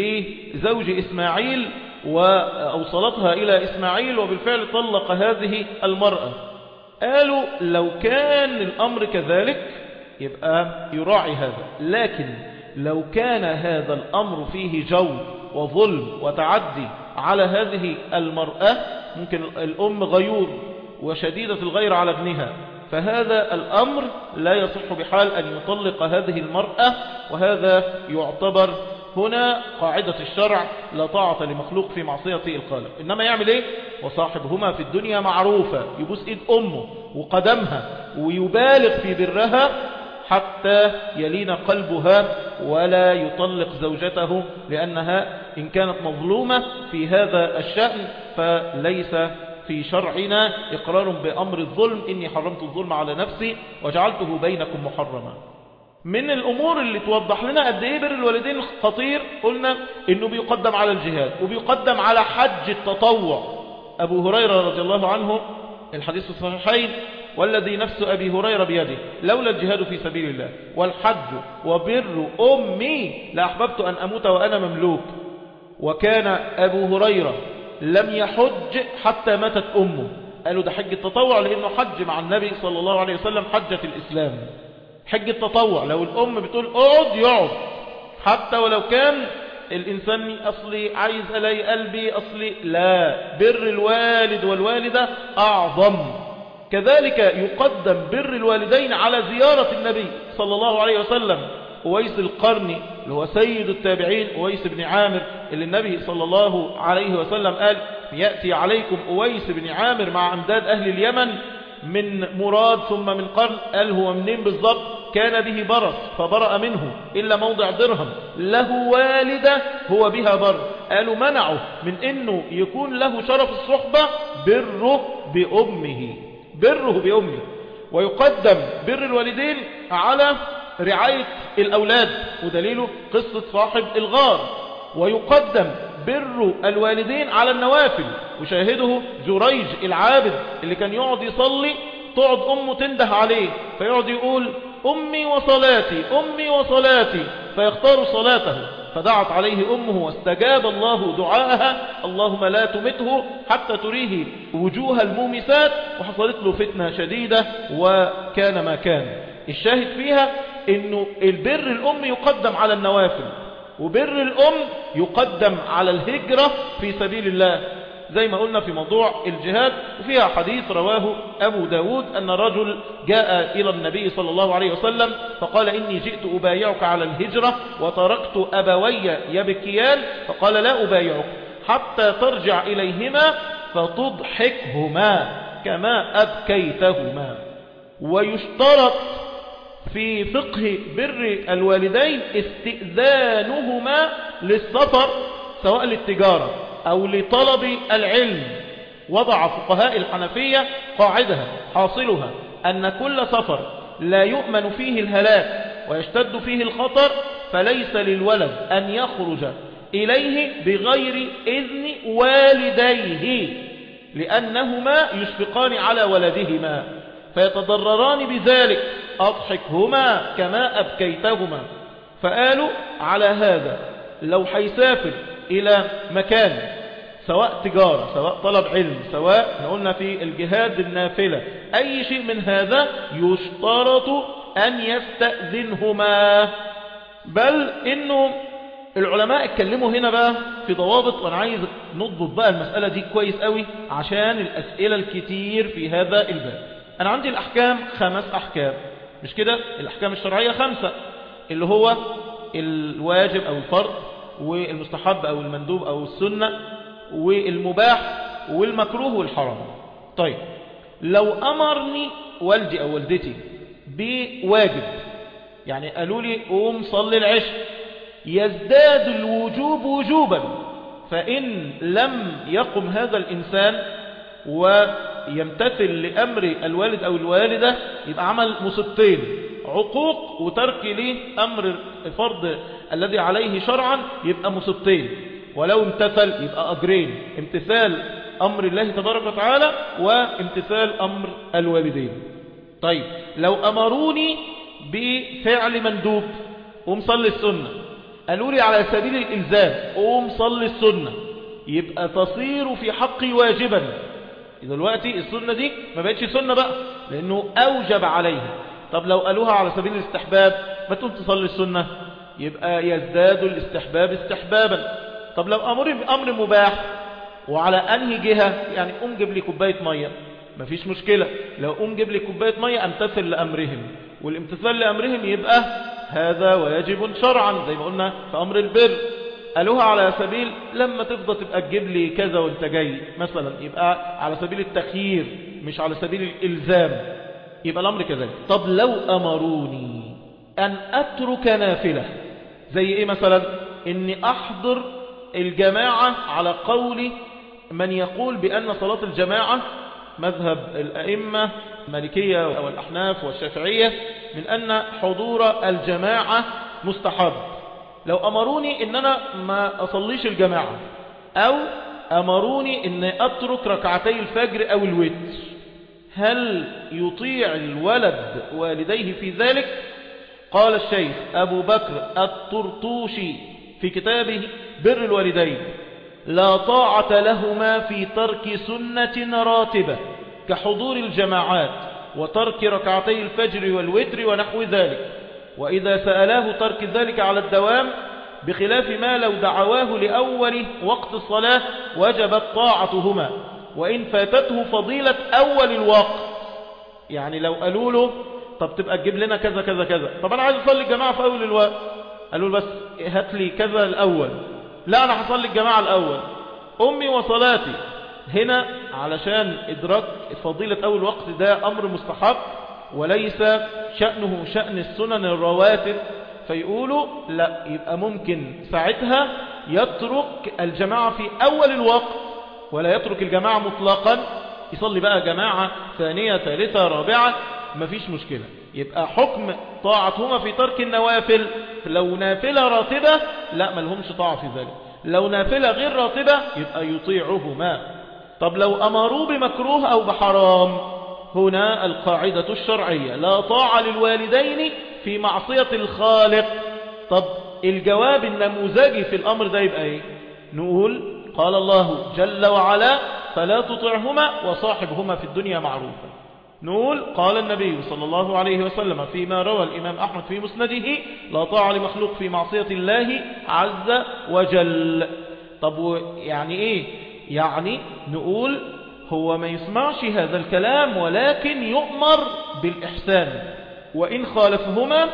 لزوج إسماعيل وأوصلتها إلى إسماعيل وبالفعل طلق هذه المرأة قالوا لو كان الأمر كذلك يبقى يراعي هذا لكن لو كان هذا الأمر فيه جور وظلم وتعدي على هذه المرأة ممكن الأم غيور وشديدة الغير على ابنها فهذا الأمر لا يصح بحال أن يطلق هذه المرأة وهذا يعتبر هنا قاعدة الشرع لا طاعة لمخلوق في معصية الخالق إنما يعمل إيه وصاحبهما في الدنيا معروفة يبوس إيد أمه وقدمها ويبالغ في برها حتى يلين قلبها ولا يطلق زوجته لأنها إن كانت مظلومة في هذا الشأن فليس في شرعنا إقرار بأمر الظلم إني حرمت الظلم على نفسي وجعلته بينكم محرما من الأمور اللي توضح لنا قد إيه بر الوالدين خطير قلنا إنه بيقدم على الجهاد وبيقدم على حج التطوع أبو هريرة رضي الله عنه الحديث الصحيحين والذي نفس أبي هريرة بيده لولا الجهاد في سبيل الله والحج وبر أمي لأحببت أن أموت وأنا مملوك وكان أبو هريرة لم يحج حتى ماتت أمه قالوا ده حج التطوع لأنه حج مع النبي صلى الله عليه وسلم حجة الإسلام حج التطوع لو الأم بتقول اقعد يقعد حتى ولو كان الإنسان أصلي عايز ألاقي قلبي أصلي لا بر الوالد والوالدة أعظم كذلك يقدم بر الوالدين على زيارة النبي صلى الله عليه وسلم أويس القرني اللي هو سيد التابعين أويس بن عامر اللي النبي صلى الله عليه وسلم قال يأتي عليكم أويس بن عامر مع أمداد أهل اليمن من مراد ثم من قرن قال هو منين بالضبط كان به برص فبرأ منه إلا موضع درهم له والدة هو بها بر قالوا منعه من أنه يكون له شرف الصحبة بره بأمه بره بأمه ويقدم بر الوالدين على رعاية الأولاد ودليله قصة صاحب الغار ويقدم بر الوالدين على النوافل وشاهده جريج العابد اللي كان يقعد يصلي تقعد أمه تنده عليه فيقعد يقول أمي وصلاتي أمي وصلاتي فيختار صلاته فدعت عليه أمه واستجاب الله دعاءها اللهم لا تمته حتى تريه وجوه المومسات وحصلت له فتنة شديدة وكان ما كان الشاهد فيها انه البر الام يقدم على النوافل وبر الام يقدم على الهجرة في سبيل الله زي ما قلنا في موضوع الجهاد وفيها حديث رواه أبو داود أن رجل جاء إلى النبي صلى الله عليه وسلم فقال إني جئت أبايعك على الهجرة وتركت أبوي يبكيان فقال لا أبايعك حتى ترجع إليهما فتضحكهما كما أبكيتهما ويشترط في فقه بر الوالدين استئذانهما للسفر سواء للتجارة أو لطلب العلم وضع فقهاء الحنفية قاعدها حاصلها أن كل سفر لا يؤمن فيه الهلاك ويشتد فيه الخطر فليس للولد أن يخرج إليه بغير إذن والديه لأنهما يشفقان على ولدهما فيتضرران بذلك أضحكهما كما أبكيتهما فقالوا على هذا لو حيسافر إلى مكان سواء تجارة سواء طلب علم سواء قلنا في الجهاد النافلة أي شيء من هذا يشترط أن يستأذنهما بل إنه العلماء اتكلموا هنا بقى في ضوابط وانا عايز نضبط بقى المسألة دي كويس قوي عشان الأسئلة الكتير في هذا الباب أنا عندي الأحكام خمس أحكام مش كده الأحكام الشرعية خمسة اللي هو الواجب أو الفرض والمستحب أو المندوب أو السنة والمباح والمكروه والحرام طيب لو أمرني والدي أو والدتي بواجب يعني قالوا لي قوم صلي العشاء يزداد الوجوب وجوبا فإن لم يقم هذا الإنسان ويمتثل لأمر الوالد أو الوالدة يبقى عمل مصبتين عقوق وترك لأمر فرض الذي عليه شرعا يبقى مصبتين ولو امتثل يبقى أجرين امتثال أمر الله تبارك وتعالى وامتثال أمر الوالدين طيب لو أمروني بفعل مندوب قوم صلي السنة قالوا لي على سبيل الإلزام قوم صلي السنة يبقى تصير في حقي واجبا إذا دلوقتي السنة دي ما بقتش سنة بقى لأنه أوجب عليها طب لو قالوها على سبيل الاستحباب ما تقوم تصلي السنة يبقى يزداد الاستحباب استحبابا طب لو أمر بأمر مباح وعلى أنهي جهة يعني قوم جيب لي كوباية مية مفيش مشكلة لو قوم جيب لي كوباية مية امتثل لأمرهم والامتثال لأمرهم يبقى هذا واجب شرعا زي ما قلنا في أمر البر قالوها على سبيل لما تفضى تبقى تجيب لي كذا وانت جاي مثلا يبقى على سبيل التخيير مش على سبيل الإلزام يبقى الأمر كذلك طب لو أمروني أن أترك نافلة زي إيه مثلا إني أحضر الجماعة على قول من يقول بأن صلاة الجماعة مذهب الأئمة المالكية والأحناف والشافعية من أن حضور الجماعة مستحب لو أمروني أن أنا ما أصليش الجماعة أو أمروني أن أترك ركعتي الفجر أو الوتر هل يطيع الولد والديه في ذلك قال الشيخ أبو بكر الطرطوشي في كتابه بر الوالدين لا طاعة لهما في ترك سنة راتبة كحضور الجماعات وترك ركعتي الفجر والوتر ونحو ذلك وإذا سألاه ترك ذلك على الدوام بخلاف ما لو دعواه لأول وقت الصلاة وجبت طاعتهما وإن فاتته فضيلة أول الوقت يعني لو قالوا له طب تبقى تجيب لنا كذا كذا كذا طب أنا عايز أصلي الجماعة في أول الوقت قالوا له بس هات لي كذا الأول لا أنا هصلي الجماعة الأول أمي وصلاتي هنا علشان إدراك فضيلة أول وقت ده أمر مستحب وليس شأنه شأن السنن الرواتب فيقولوا لا يبقى ممكن ساعتها يترك الجماعة في أول الوقت ولا يترك الجماعة مطلقا يصلي بقى جماعة ثانية ثالثة رابعة مفيش مشكلة يبقى حكم طاعتهما في ترك النوافل لو نافلة راتبة لا ملهمش طاعة في ذلك لو نافلة غير راتبة يبقى يطيعهما طب لو أمروا بمكروه أو بحرام هنا القاعدة الشرعية لا طاعة للوالدين في معصية الخالق طب الجواب النموذجي في الأمر ده يبقى ايه نقول قال الله جل وعلا فلا تطعهما وصاحبهما في الدنيا معروفا نقول قال النبي صلى الله عليه وسلم فيما روى الإمام أحمد في مسنده لا طاعة لمخلوق في معصية الله عز وجل طب يعني ايه يعني نقول هو ما يسمعش هذا الكلام ولكن يؤمر بالإحسان وإن خالفهما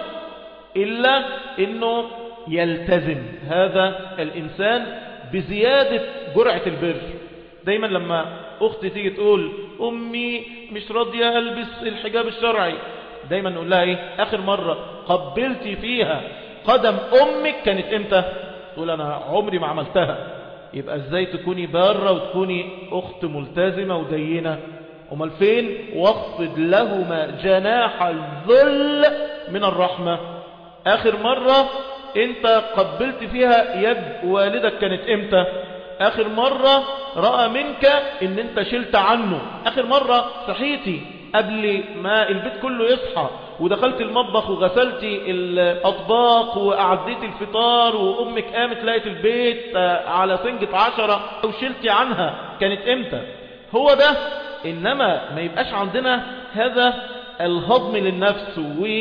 إلا أنه يلتزم هذا الإنسان بزيادة جرعة البر دايما لما أختي تيجي تقول أمي مش راضية ألبس الحجاب الشرعي دايما نقول لها إيه آخر مرة قبلتي فيها قدم أمك كانت إمتى تقول أنا عمري ما عملتها يبقى إزاي تكوني بارة وتكوني أخت ملتزمة ودينة أمال فين واخفض لهما جناح الذل من الرحمة آخر مرة انت قبلت فيها يد والدك كانت امتى اخر مرة رأى منك ان انت شلت عنه اخر مرة صحيتي قبل ما البيت كله يصحى ودخلت المطبخ وغسلتي الاطباق وأعديت الفطار وامك قامت لقيت البيت على سنجة عشرة وشلتي عنها كانت امتى هو ده انما ما يبقاش عندنا هذا الهضم للنفس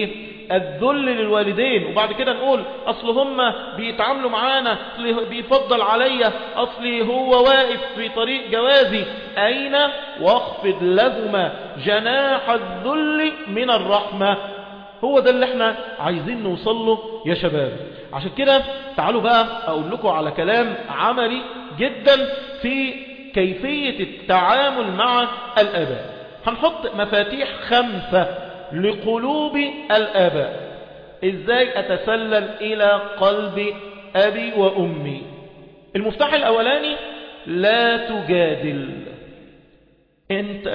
والذل للوالدين وبعد كده نقول اصل هم بيتعاملوا معانا اصل بيفضل عليا اصل هو واقف في طريق جوازي اين واخفض لهما جناح الذل من الرحمة هو ده اللي احنا عايزين نوصل له يا شباب عشان كده تعالوا بقى اقول لكم على كلام عملي جدا في كيفية التعامل مع الآباء هنحط مفاتيح خمسة لقلوب الآباء ازاي اتسلل الى قلب ابي وامي المفتاح الاولاني لا تجادل انت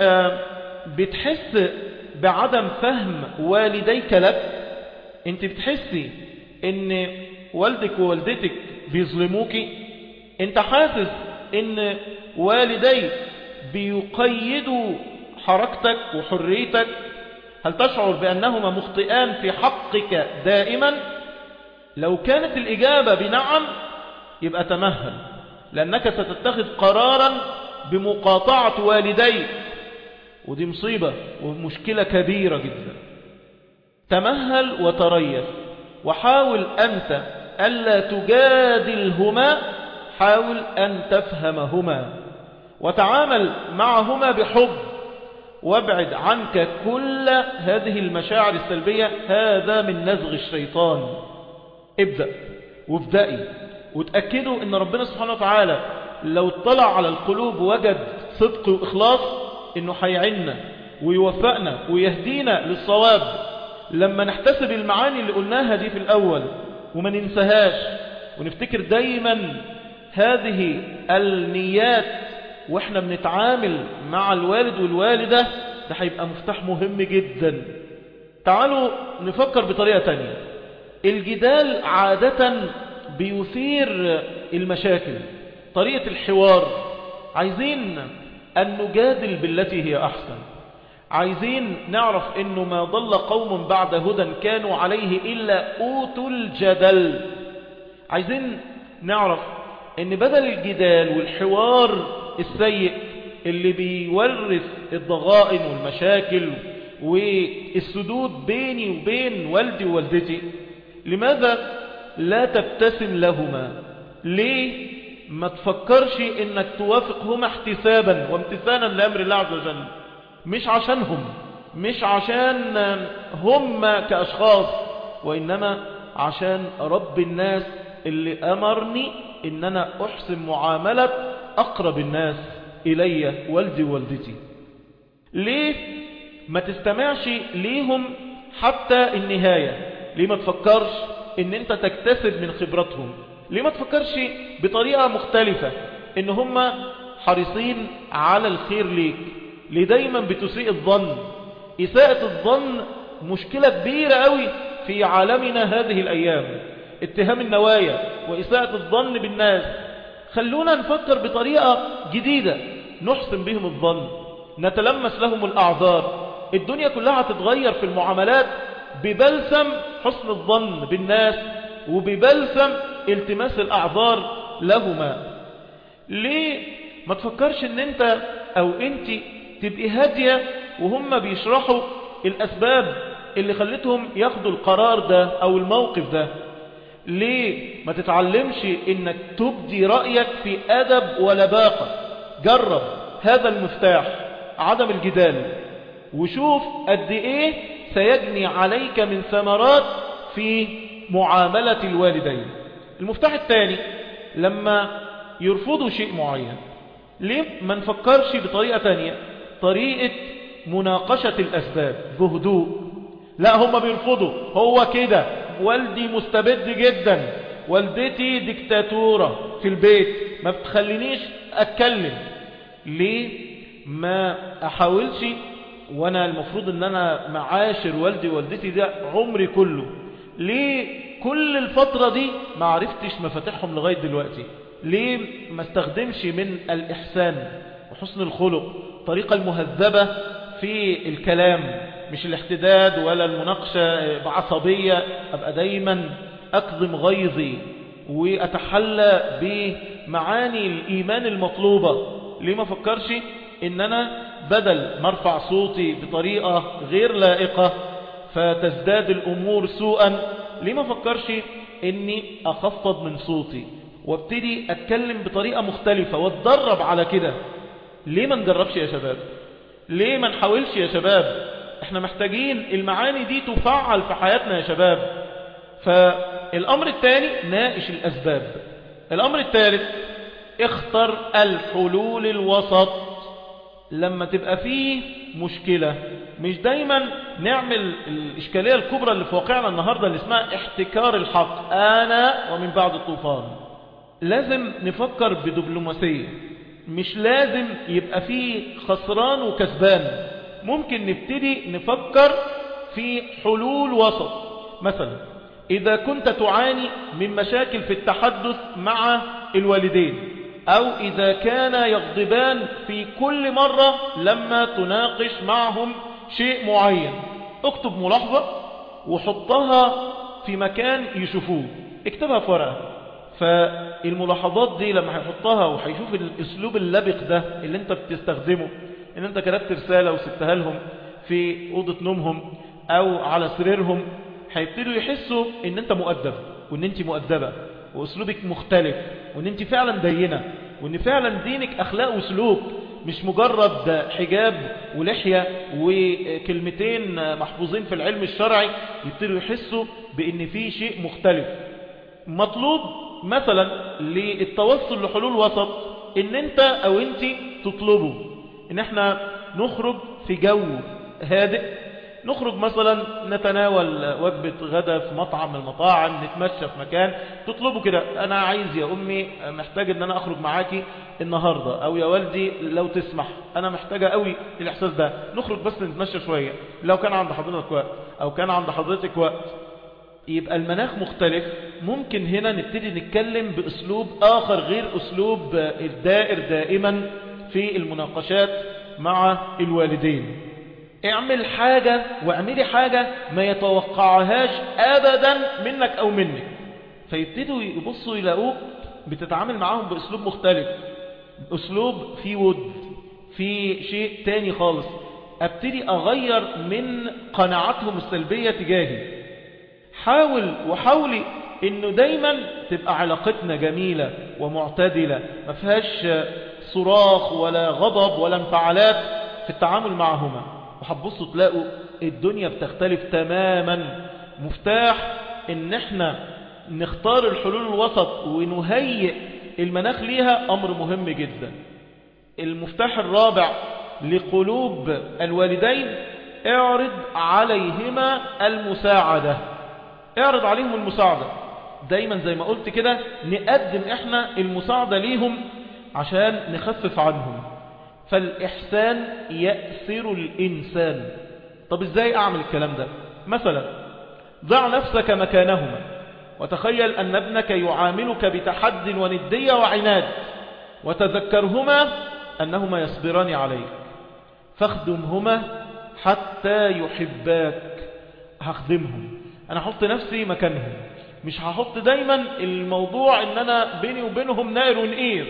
بتحس بعدم فهم والديك لك انت بتحسي ان والدك ووالدتك بيظلموك انت حاسس ان والديك بيقيدوا حركتك وحريتك هل تشعر بأنهما مخطئان في حقك دائما لو كانت الإجابة بنعم يبقى تمهل لأنك ستتخذ قرارا بمقاطعة والديك ودي مصيبة ومشكلة كبيرة جدا تمهل وتريث وحاول أنت ألا تجادلهما حاول أن تفهمهما وتعامل معهما بحب وابعد عنك كل هذه المشاعر السلبية هذا من نزغ الشيطان ابدأ وابدأي وتأكدوا ان ربنا سبحانه وتعالى لو اطلع على القلوب وجد صدق وإخلاص انه هيعنا ويوفقنا ويهدينا للصواب لما نحتسب المعاني اللي قلناها دي في الأول وما ننساهاش ونفتكر دايما هذه النيات واحنا بنتعامل مع الوالد والوالدة ده هيبقى مفتاح مهم جدا تعالوا نفكر بطريقة تانية الجدال عادة بيثير المشاكل طريقة الحوار عايزين أن نجادل بالتي هي أحسن عايزين نعرف أنه ما ضل قوم بعد هدى كانوا عليه إلا أوتوا الجدل عايزين نعرف أن بدل الجدال والحوار السيء اللي بيورث الضغائن والمشاكل والسدود بيني وبين والدي ووالدتي لماذا لا تبتسم لهما ليه ما تفكرش انك توافقهما احتسابا وامتثالا لامر الله عز وجل مش عشانهم مش عشان هم كأشخاص وإنما عشان رب الناس اللي أمرني إن أنا أحسن معاملة أقرب الناس إلي والدي ووالدتي ليه ما تستمعش ليهم حتى النهاية ليه ما تفكرش ان انت تكتسب من خبرتهم ليه ما تفكرش بطريقة مختلفة ان هم حريصين على الخير ليك ليه دايما بتسيء الظن إساءة الظن مشكلة كبيرة قوي في عالمنا هذه الأيام اتهام النوايا وإساءة الظن بالناس خلونا نفكر بطريقة جديدة نحسن بهم الظن نتلمس لهم الأعذار الدنيا كلها تتغير في المعاملات ببلسم حسن الظن بالناس وببلسم التماس الأعذار لهما ليه ما تفكرش ان انت او انت تبقي هادية وهم بيشرحوا الأسباب اللي خلتهم ياخدوا القرار ده أو الموقف ده ليه ما تتعلمش انك تبدي رأيك في أدب ولباقة جرب هذا المفتاح عدم الجدال وشوف قد ايه سيجني عليك من ثمرات في معاملة الوالدين المفتاح الثاني لما يرفضوا شيء معين ليه ما نفكرش بطريقة تانية طريقة مناقشة الأسباب بهدوء لا هم بيرفضوا هو كده والدي مستبد جدا والدتي ديكتاتورة في البيت ما بتخلينيش أتكلم ليه ما أحاولش وانا المفروض ان انا معاشر والدي ووالدتي ده عمري كله ليه كل الفترة دي ما عرفتش مفاتيحهم لغاية دلوقتي ليه ما استخدمش من الإحسان وحسن الخلق الطريقة المهذبة في الكلام مش الاحتداد ولا المناقشة بعصبية أبقى دايما أكظم غيظي وأتحلى بمعاني الإيمان المطلوبة ليه ما فكرش إن أنا بدل ما ارفع صوتي بطريقة غير لائقة فتزداد الأمور سوءا ليه ما فكرش إني أخفض من صوتي وابتدي أتكلم بطريقة مختلفة واتدرب على كده ليه ما نجربش يا شباب ليه ما نحاولش يا شباب احنا محتاجين المعاني دي تفعل في حياتنا يا شباب فالأمر الثاني ناقش الأسباب الأمر الثالث اختر الحلول الوسط لما تبقى فيه مشكلة مش دايما نعمل الإشكالية الكبرى اللي في واقعنا النهاردة اللي اسمها احتكار الحق أنا ومن بعد الطوفان لازم نفكر بدبلوماسية مش لازم يبقى فيه خسران وكسبان ممكن نبتدي نفكر في حلول وسط مثلا إذا كنت تعاني من مشاكل في التحدث مع الوالدين أو إذا كان يغضبان في كل مرة لما تناقش معهم شيء معين اكتب ملاحظة وحطها في مكان يشوفوه اكتبها في ورقة فالملاحظات دي لما هيحطها وهيشوف الاسلوب اللبق ده اللي انت بتستخدمه ان انت كتبت رسالة وسبتها لهم في اوضة نومهم او على سريرهم هيبتدوا يحسوا ان انت مؤدب وان انت مؤدبة واسلوبك مختلف وان انت فعلا دينة وان فعلا دينك اخلاق وسلوك مش مجرد حجاب ولحية وكلمتين محفوظين في العلم الشرعي يبتدوا يحسوا بان في شيء مختلف مطلوب مثلا للتوصل لحلول وسط ان انت او انت تطلبوا ان احنا نخرج في جو هادئ نخرج مثلا نتناول وجبة غدا في مطعم من المطاعم نتمشى في مكان تطلبوا كده أنا عايز يا أمي محتاج أن أنا أخرج معاكي النهاردة أو يا والدي لو تسمح أنا محتاجة قوي الإحساس ده نخرج بس نتمشى شوية لو كان عند حضرتك وقت أو كان عند حضرتك وقت يبقى المناخ مختلف ممكن هنا نبتدي نتكلم بأسلوب آخر غير أسلوب الدائر دائما في المناقشات مع الوالدين اعمل حاجة واعملي حاجة ما يتوقعهاش أبدا منك أو منك فيبتدوا يبصوا يلاقوك بتتعامل معاهم بأسلوب مختلف أسلوب في ود في شيء تاني خالص ابتدي أغير من قناعاتهم السلبية تجاهي حاول وحاولي انه دايما تبقى علاقتنا جميلة ومعتدلة ما فيهاش صراخ ولا غضب ولا انفعالات في التعامل معهما وحبصوا تلاقوا الدنيا بتختلف تماما مفتاح ان احنا نختار الحلول الوسط ونهيئ المناخ ليها امر مهم جدا المفتاح الرابع لقلوب الوالدين اعرض عليهما المساعدة اعرض عليهم المساعدة دايما زي ما قلت كده نقدم احنا المساعدة ليهم عشان نخفف عنهم فالإحسان يأسر الإنسان طب ازاي اعمل الكلام ده مثلا ضع نفسك مكانهما وتخيل أن ابنك يعاملك بتحد وندية وعناد وتذكرهما أنهما يصبران عليك فاخدمهما حتى يحباك هخدمهم أنا هحط نفسي مكانهم مش هحط دايما الموضوع ان انا بيني وبينهم نائر ونقير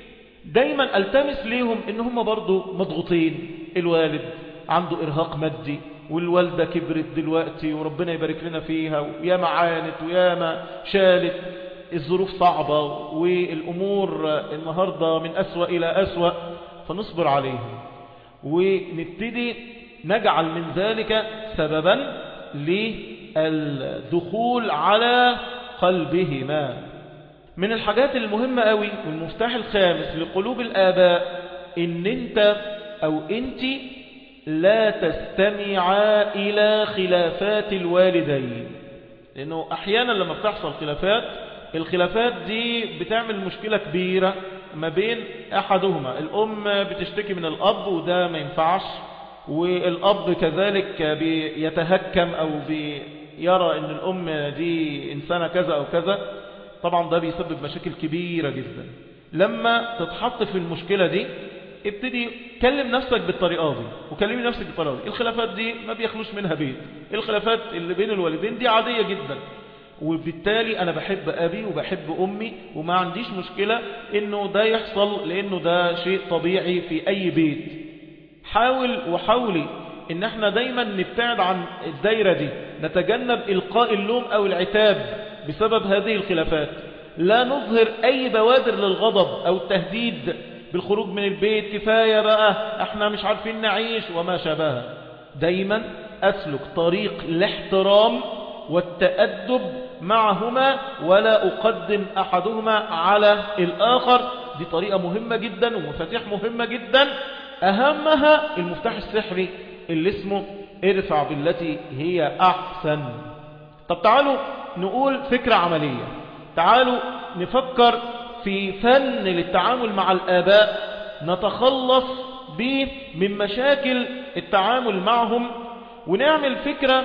دايما التمس ليهم ان هم برضو مضغوطين الوالد عنده ارهاق مادي والوالدة كبرت دلوقتي وربنا يبارك لنا فيها ويا معانت ويا ما شالت الظروف صعبة والأمور النهاردة من أسوأ إلى أسوأ فنصبر عليهم ونبتدي نجعل من ذلك سببا للدخول على قلبهما من الحاجات المهمة قوي والمفتاح الخامس لقلوب الآباء ان انت او انت لا تستمع الى خلافات الوالدين لانه احيانا لما بتحصل خلافات الخلافات دي بتعمل مشكلة كبيرة ما بين احدهما الام بتشتكي من الاب وده ما ينفعش والاب كذلك بيتهكم او بيرى ان الام دي انسانة كذا او كذا طبعا ده بيسبب مشاكل كبيرة جدا لما تتحط في المشكلة دي ابتدي كلم نفسك بالطريقة دي وكلمي نفسك بالطريقة دي الخلافات دي ما بيخلوش منها بيت الخلافات اللي بين الوالدين دي عادية جدا وبالتالي انا بحب ابي وبحب امي وما عنديش مشكلة انه ده يحصل لانه ده شيء طبيعي في اي بيت حاول وحاولي ان احنا دايما نبتعد عن الدايرة دي نتجنب القاء اللوم او العتاب بسبب هذه الخلافات لا نظهر اي بوادر للغضب او التهديد بالخروج من البيت كفاية بقى احنا مش عارفين نعيش وما شابهها دايما اسلك طريق الاحترام والتأدب معهما ولا أقدم أحدهما على الآخر دي طريقة مهمة جدا ومفاتيح مهمة جدا أهمها المفتاح السحري اللي اسمه ارفع بالتي هي أحسن طب تعالوا نقول فكرة عملية تعالوا نفكر في فن للتعامل مع الآباء نتخلص به من مشاكل التعامل معهم ونعمل فكرة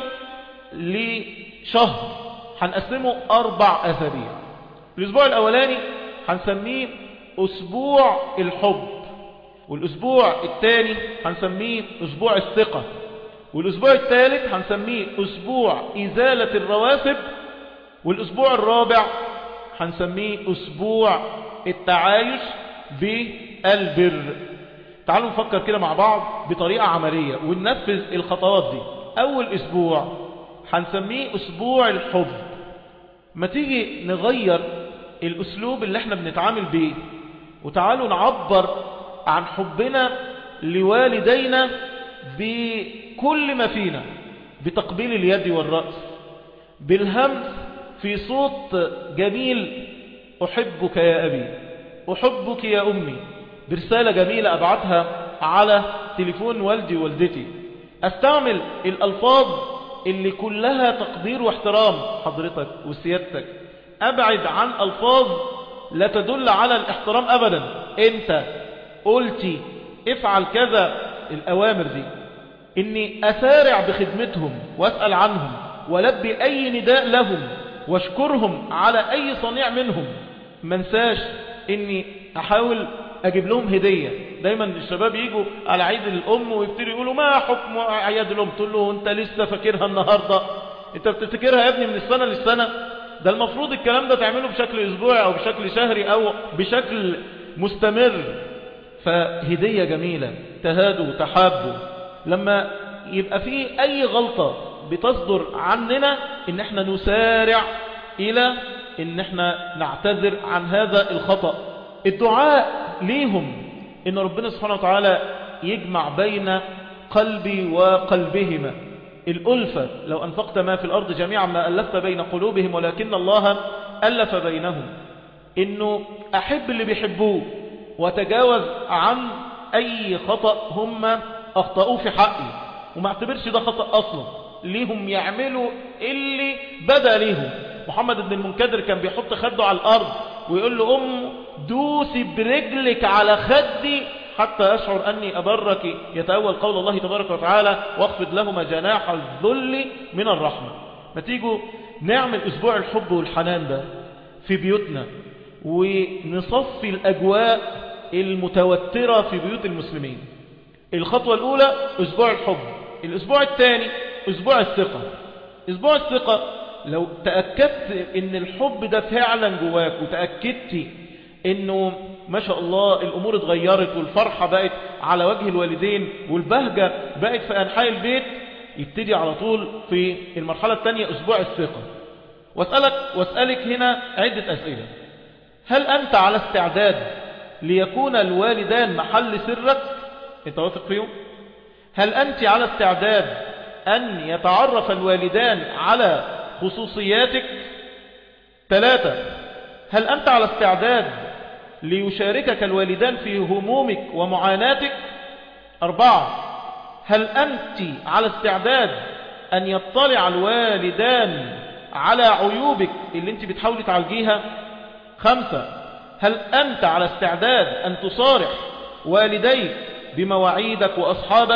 لشهر هنقسمه أربع أسابيع الأسبوع الأولاني هنسميه أسبوع الحب والأسبوع الثاني هنسميه أسبوع الثقة والأسبوع الثالث هنسميه أسبوع إزالة الرواسب والأسبوع الرابع هنسميه أسبوع التعايش بالبر تعالوا نفكر كده مع بعض بطريقة عملية وننفذ الخطوات دي أول أسبوع هنسميه أسبوع الحب ما تيجي نغير الأسلوب اللي احنا بنتعامل بيه وتعالوا نعبر عن حبنا لوالدينا بكل ما فينا بتقبيل اليد والرأس بالهمس في صوت جميل أحبك يا أبي أحبك يا أمي برسالة جميلة أبعتها على تليفون والدي ووالدتي استعمل الألفاظ اللي كلها تقدير واحترام حضرتك وسيادتك أبعد عن ألفاظ لا تدل على الاحترام أبدا أنت قلتي افعل كذا الأوامر دي إني أسارع بخدمتهم وأسأل عنهم ولبي أي نداء لهم واشكرهم على أي صنيع منهم منساش إني أحاول أجيب لهم هدية دايما الشباب يجوا على عيد الأم ويبتدوا يقولوا ما حكم أعياد الأم تقول له أنت لسه فاكرها النهاردة أنت بتفتكرها يا ابني من السنة للسنة ده المفروض الكلام ده تعمله بشكل أسبوعي أو بشكل شهري أو بشكل مستمر فهدية جميلة تهادوا تحابوا لما يبقى فيه أي غلطة بتصدر عننا إن احنا نسارع إلى إن احنا نعتذر عن هذا الخطأ الدعاء ليهم إن ربنا سبحانه وتعالى يجمع بين قلبي وقلبهما الألفة لو أنفقت ما في الأرض جميعا ما ألفت بين قلوبهم ولكن الله ألف بينهم إنه أحب اللي بيحبوه وتجاوز عن أي خطأ هم أخطأوه في حقي وما اعتبرش ده خطأ أصلا ليهم يعملوا اللي بدأ ليهم محمد بن المنكدر كان بيحط خده على الأرض ويقول له أم دوسي برجلك على خدي حتى أشعر أني أبرك يتأول قول الله تبارك وتعالى واخفض لهما جناح الذل من الرحمة ما تيجوا نعمل أسبوع الحب والحنان ده في بيوتنا ونصفي الأجواء المتوترة في بيوت المسلمين الخطوة الأولى أسبوع الحب الأسبوع الثاني أسبوع الثقة أسبوع الثقة لو تأكدت ان الحب ده فعلا جواك وتأكدت انه ما شاء الله الامور اتغيرت والفرحة بقت على وجه الوالدين والبهجة بقت في انحاء البيت يبتدي على طول في المرحلة الثانية اسبوع الثقة واسألك واسألك هنا عدة اسئلة هل انت على استعداد ليكون الوالدان محل سرك انت واثق فيهم هل انت على استعداد ان يتعرف الوالدان على خصوصياتك ثلاثة هل أنت على استعداد ليشاركك الوالدان في همومك ومعاناتك أربعة هل أنت على استعداد أن يطلع الوالدان على عيوبك اللي أنت بتحاولي تعالجيها خمسة هل أنت على استعداد أن تصارح والديك بمواعيدك وأصحابك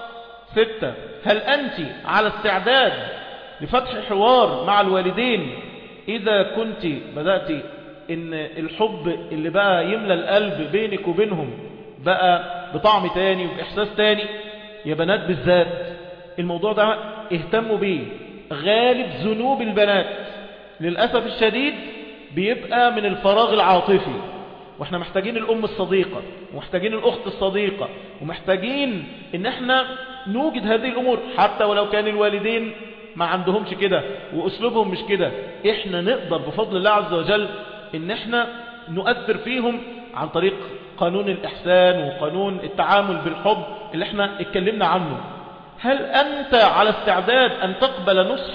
ستة هل أنت على استعداد لفتح حوار مع الوالدين إذا كنت بدأت إن الحب اللي بقى يملى القلب بينك وبينهم بقى بطعم تاني وبإحساس تاني يا بنات بالذات الموضوع ده اهتموا بيه غالب ذنوب البنات للأسف الشديد بيبقى من الفراغ العاطفي واحنا محتاجين الأم الصديقة ومحتاجين الأخت الصديقة ومحتاجين ان احنا نوجد هذه الأمور حتى ولو كان الوالدين ما عندهمش كده وأسلوبهم مش كده احنا نقدر بفضل الله عز وجل ان احنا نؤثر فيهم عن طريق قانون الإحسان وقانون التعامل بالحب اللي احنا اتكلمنا عنه هل أنت على استعداد أن تقبل نصح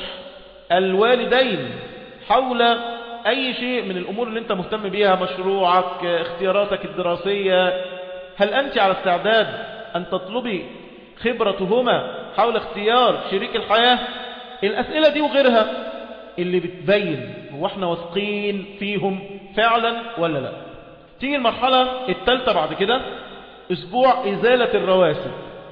الوالدين حول أي شيء من الأمور اللي أنت مهتم بيها مشروعك اختياراتك الدراسية هل أنت على استعداد أن تطلبي خبرتهما حول اختيار شريك الحياة الأسئلة دي وغيرها اللي بتبين هو احنا واثقين فيهم فعلا ولا لا تيجي المرحلة الثالثة بعد كده أسبوع إزالة الرواسب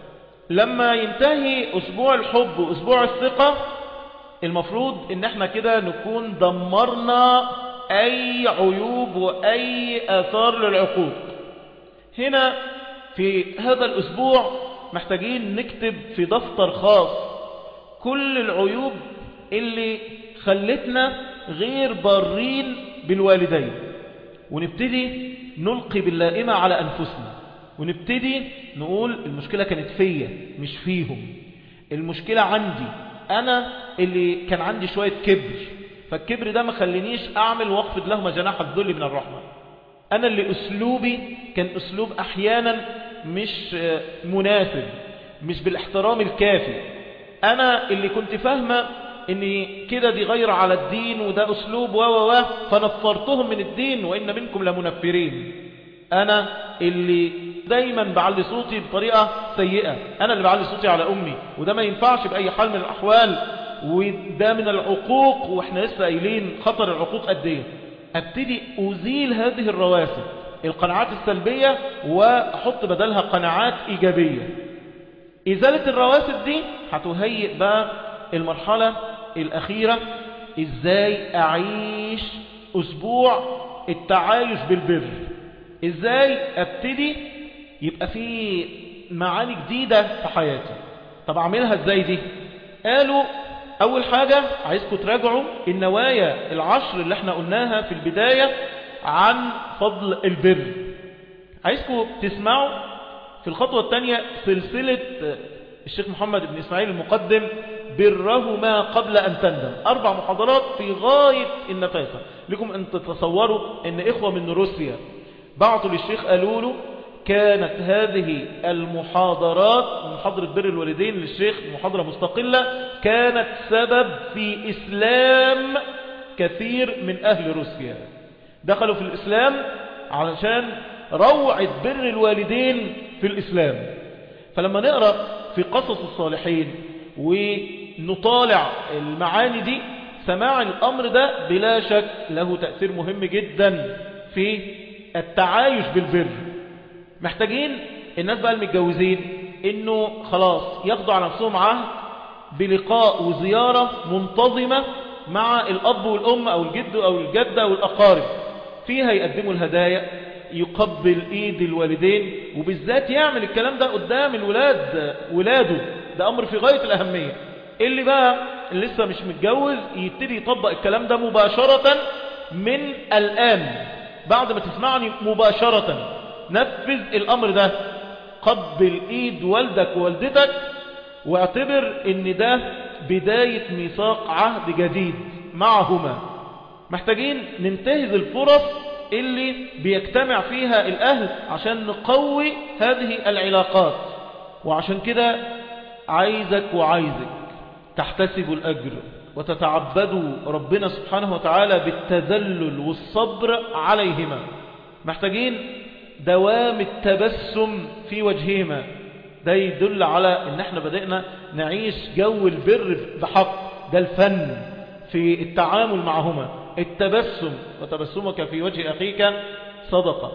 لما ينتهي أسبوع الحب وأسبوع الثقة المفروض ان احنا كده نكون دمرنا اي عيوب واي اثار للعقوق هنا في هذا الاسبوع محتاجين نكتب في دفتر خاص كل العيوب اللي خلتنا غير بارين بالوالدين ونبتدي نلقي باللائمة على أنفسنا ونبتدي نقول المشكلة كانت فيا مش فيهم المشكلة عندي أنا اللي كان عندي شوية كبر فالكبر ده ما خلينيش أعمل واخفض لهما جناح الذل من الرحمة أنا اللي أسلوبي كان أسلوب أحيانا مش مناسب مش بالاحترام الكافي أنا اللي كنت فاهمة ان كده دي غير على الدين وده أسلوب و و و فنفرتهم من الدين وإن منكم لمنفرين أنا اللي دايما بعلي صوتي بطريقة سيئة أنا اللي بعلي صوتي على أمي وده ما ينفعش بأي حال من الأحوال وده من العقوق وإحنا لسه قايلين خطر العقوق قد إيه أبتدي أزيل هذه الرواسب القناعات السلبية وأحط بدلها قناعات إيجابية إزالة الرواسب دي هتهيئ بقى المرحلة الأخيرة إزاي أعيش أسبوع التعايش بالبر إزاي أبتدي يبقى في معاني جديدة في حياتي طب أعملها إزاي دي قالوا أول حاجة عايزكم تراجعوا النوايا العشر اللي احنا قلناها في البداية عن فضل البر عايزكم تسمعوا في الخطوة الثانية سلسلة الشيخ محمد بن إسماعيل المقدم برهما قبل أن تندم أربع محاضرات في غاية النفاسة لكم أن تتصوروا أن إخوة من روسيا بعثوا للشيخ قالوا له كانت هذه المحاضرات محاضرة بر الوالدين للشيخ محاضرة مستقلة كانت سبب في إسلام كثير من أهل روسيا دخلوا في الإسلام علشان روعة بر الوالدين في الإسلام فلما نقرأ في قصص الصالحين ونطالع المعاني دي سماع الأمر ده بلا شك له تأثير مهم جدا في التعايش بالبر محتاجين الناس بقى المتجوزين انه خلاص ياخدوا على نفسهم عهد بلقاء وزيارة منتظمة مع الأب والأم أو الجد أو الجدة أو الأقارب فيها يقدموا الهدايا يقبل ايد الوالدين وبالذات يعمل الكلام ده قدام الولاد ولاده ده امر في غاية الاهمية اللي بقى اللي لسه مش متجوز يبتدي يطبق الكلام ده مباشرة من الان بعد ما تسمعني مباشرة نفذ الامر ده قبل ايد والدك ووالدتك واعتبر ان ده بداية ميثاق عهد جديد معهما محتاجين ننتهز الفرص اللي بيجتمع فيها الأهل عشان نقوي هذه العلاقات وعشان كده عايزك وعايزك تحتسبوا الأجر وتتعبدوا ربنا سبحانه وتعالى بالتذلل والصبر عليهما محتاجين دوام التبسم في وجههما ده يدل على ان احنا بدأنا نعيش جو البر بحق ده الفن في التعامل معهما التبسم وتبسمك في وجه أخيك صدقة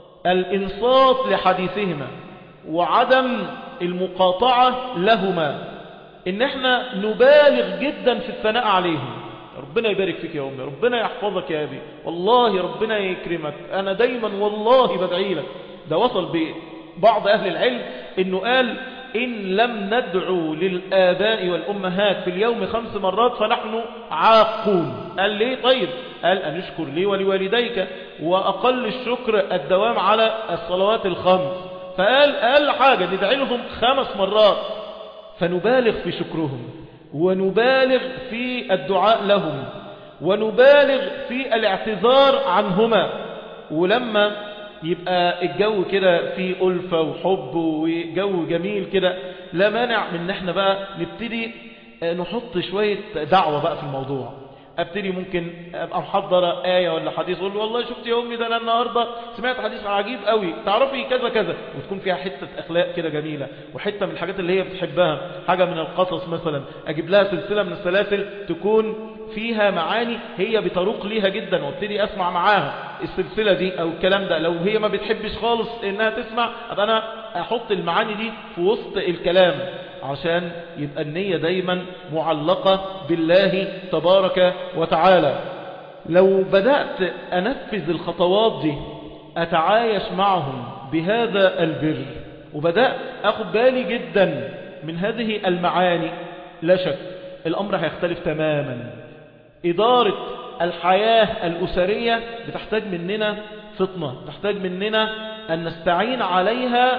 الإنصات لحديثهما وعدم المقاطعة لهما إن احنا نبالغ جدا في الثناء عليهم ربنا يبارك فيك يا أمي ربنا يحفظك يا أبي والله ربنا يكرمك أنا دايما والله بدعي لك ده وصل ببعض أهل العلم إنه قال إن لم ندعو للآباء والأمهات في اليوم خمس مرات فنحن عاقون قال ليه طيب قال أن اشكر لي ولوالديك وأقل الشكر الدوام على الصلوات الخمس فقال أقل حاجة ندعي لهم خمس مرات فنبالغ في شكرهم ونبالغ في الدعاء لهم ونبالغ في الاعتذار عنهما ولما يبقى الجو كده فيه ألفة وحب وجو جميل كده لا مانع من ان احنا بقى نبتدي نحط شوية دعوة بقى في الموضوع ابتدي ممكن ابقى محضرة آية ولا حديث اقول له والله شفت يا امي ده انا النهاردة سمعت حديث عجيب قوي تعرفي كذا كذا وتكون فيها حتة اخلاق كده جميلة وحتة من الحاجات اللي هي بتحبها حاجة من القصص مثلا اجيب لها سلسلة من السلاسل تكون فيها معاني هي بتروق ليها جدا وابتدي اسمع معاها السلسلة دي او الكلام ده لو هي ما بتحبش خالص انها تسمع ابقى انا احط المعاني دي في وسط الكلام عشان يبقى النية دايما معلقة بالله تبارك وتعالى لو بدأت أنفذ الخطوات دي أتعايش معهم بهذا البر وبدأت أخذ بالي جدا من هذه المعاني لا شك الأمر هيختلف تماما إدارة الحياة الأسرية بتحتاج مننا فطنة تحتاج مننا أن نستعين عليها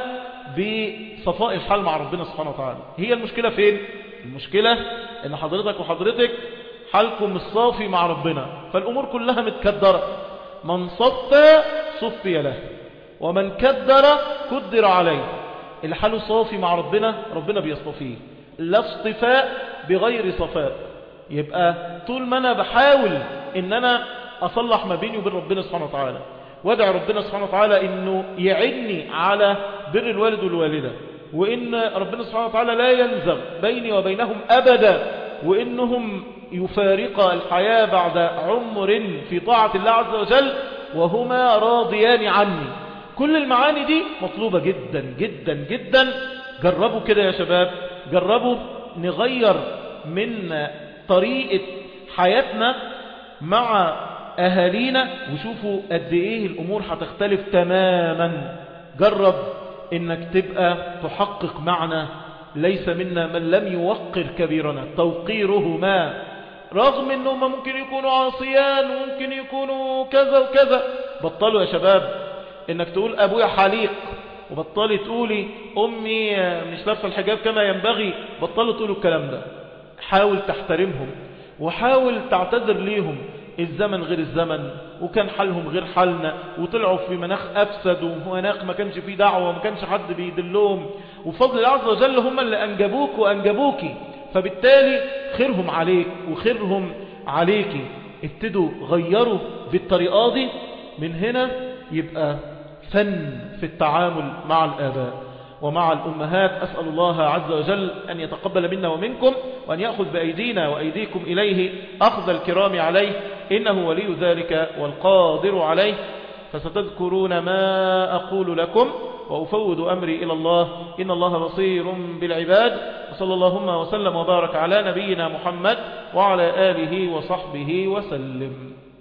بصفاء الحال مع ربنا سبحانه وتعالى هي المشكلة فين؟ المشكلة ان حضرتك وحضرتك حالكم الصافي مع ربنا فالأمور كلها متكدرة من صفى صفي له ومن كدر كدر عليه اللي حاله صافي مع ربنا ربنا بيصطفيه لا اصطفاء بغير صفاء يبقى طول ما انا بحاول ان انا اصلح ما بيني وبين ربنا سبحانه وتعالى وادعي ربنا سبحانه وتعالى انه يعني على بر الوالد والوالدة وان ربنا سبحانه وتعالى لا ينزغ بيني وبينهم ابدا وانهم يفارق الحياة بعد عمر في طاعة الله عز وجل وهما راضيان عني كل المعاني دي مطلوبة جدا جدا جدا جربوا كده يا شباب جربوا نغير من طريقة حياتنا مع أهالينا وشوفوا قد إيه الأمور هتختلف تماما جرب إنك تبقى تحقق معنى ليس منا من لم يوقر كبيرنا توقيرهما رغم أنهم ممكن يكونوا عاصيان وممكن يكونوا كذا وكذا بطلوا يا شباب إنك تقول أبويا حليق وبطلي تقولي أمي مش لابسه الحجاب كما ينبغي بطلوا تقولوا الكلام ده حاول تحترمهم وحاول تعتذر ليهم الزمن غير الزمن وكان حالهم غير حالنا وطلعوا في مناخ أفسد ومناخ ما كانش فيه دعوة وما كانش حد بيدلهم وفضل الله عز وجل هم اللي أنجبوك وأنجبوكي فبالتالي خيرهم عليك وخيرهم عليك ابتدوا غيروا بالطريقة دي من هنا يبقى فن في التعامل مع الآباء ومع الأمهات أسأل الله عز وجل أن يتقبل منا ومنكم وأن يأخذ بأيدينا وأيديكم إليه أخذ الكرام عليه إنه ولي ذلك والقادر عليه فستذكرون ما أقول لكم وأفوض أمري إلى الله إن الله بصير بالعباد وصلى اللهم وسلم وبارك على نبينا محمد وعلى آله وصحبه وسلم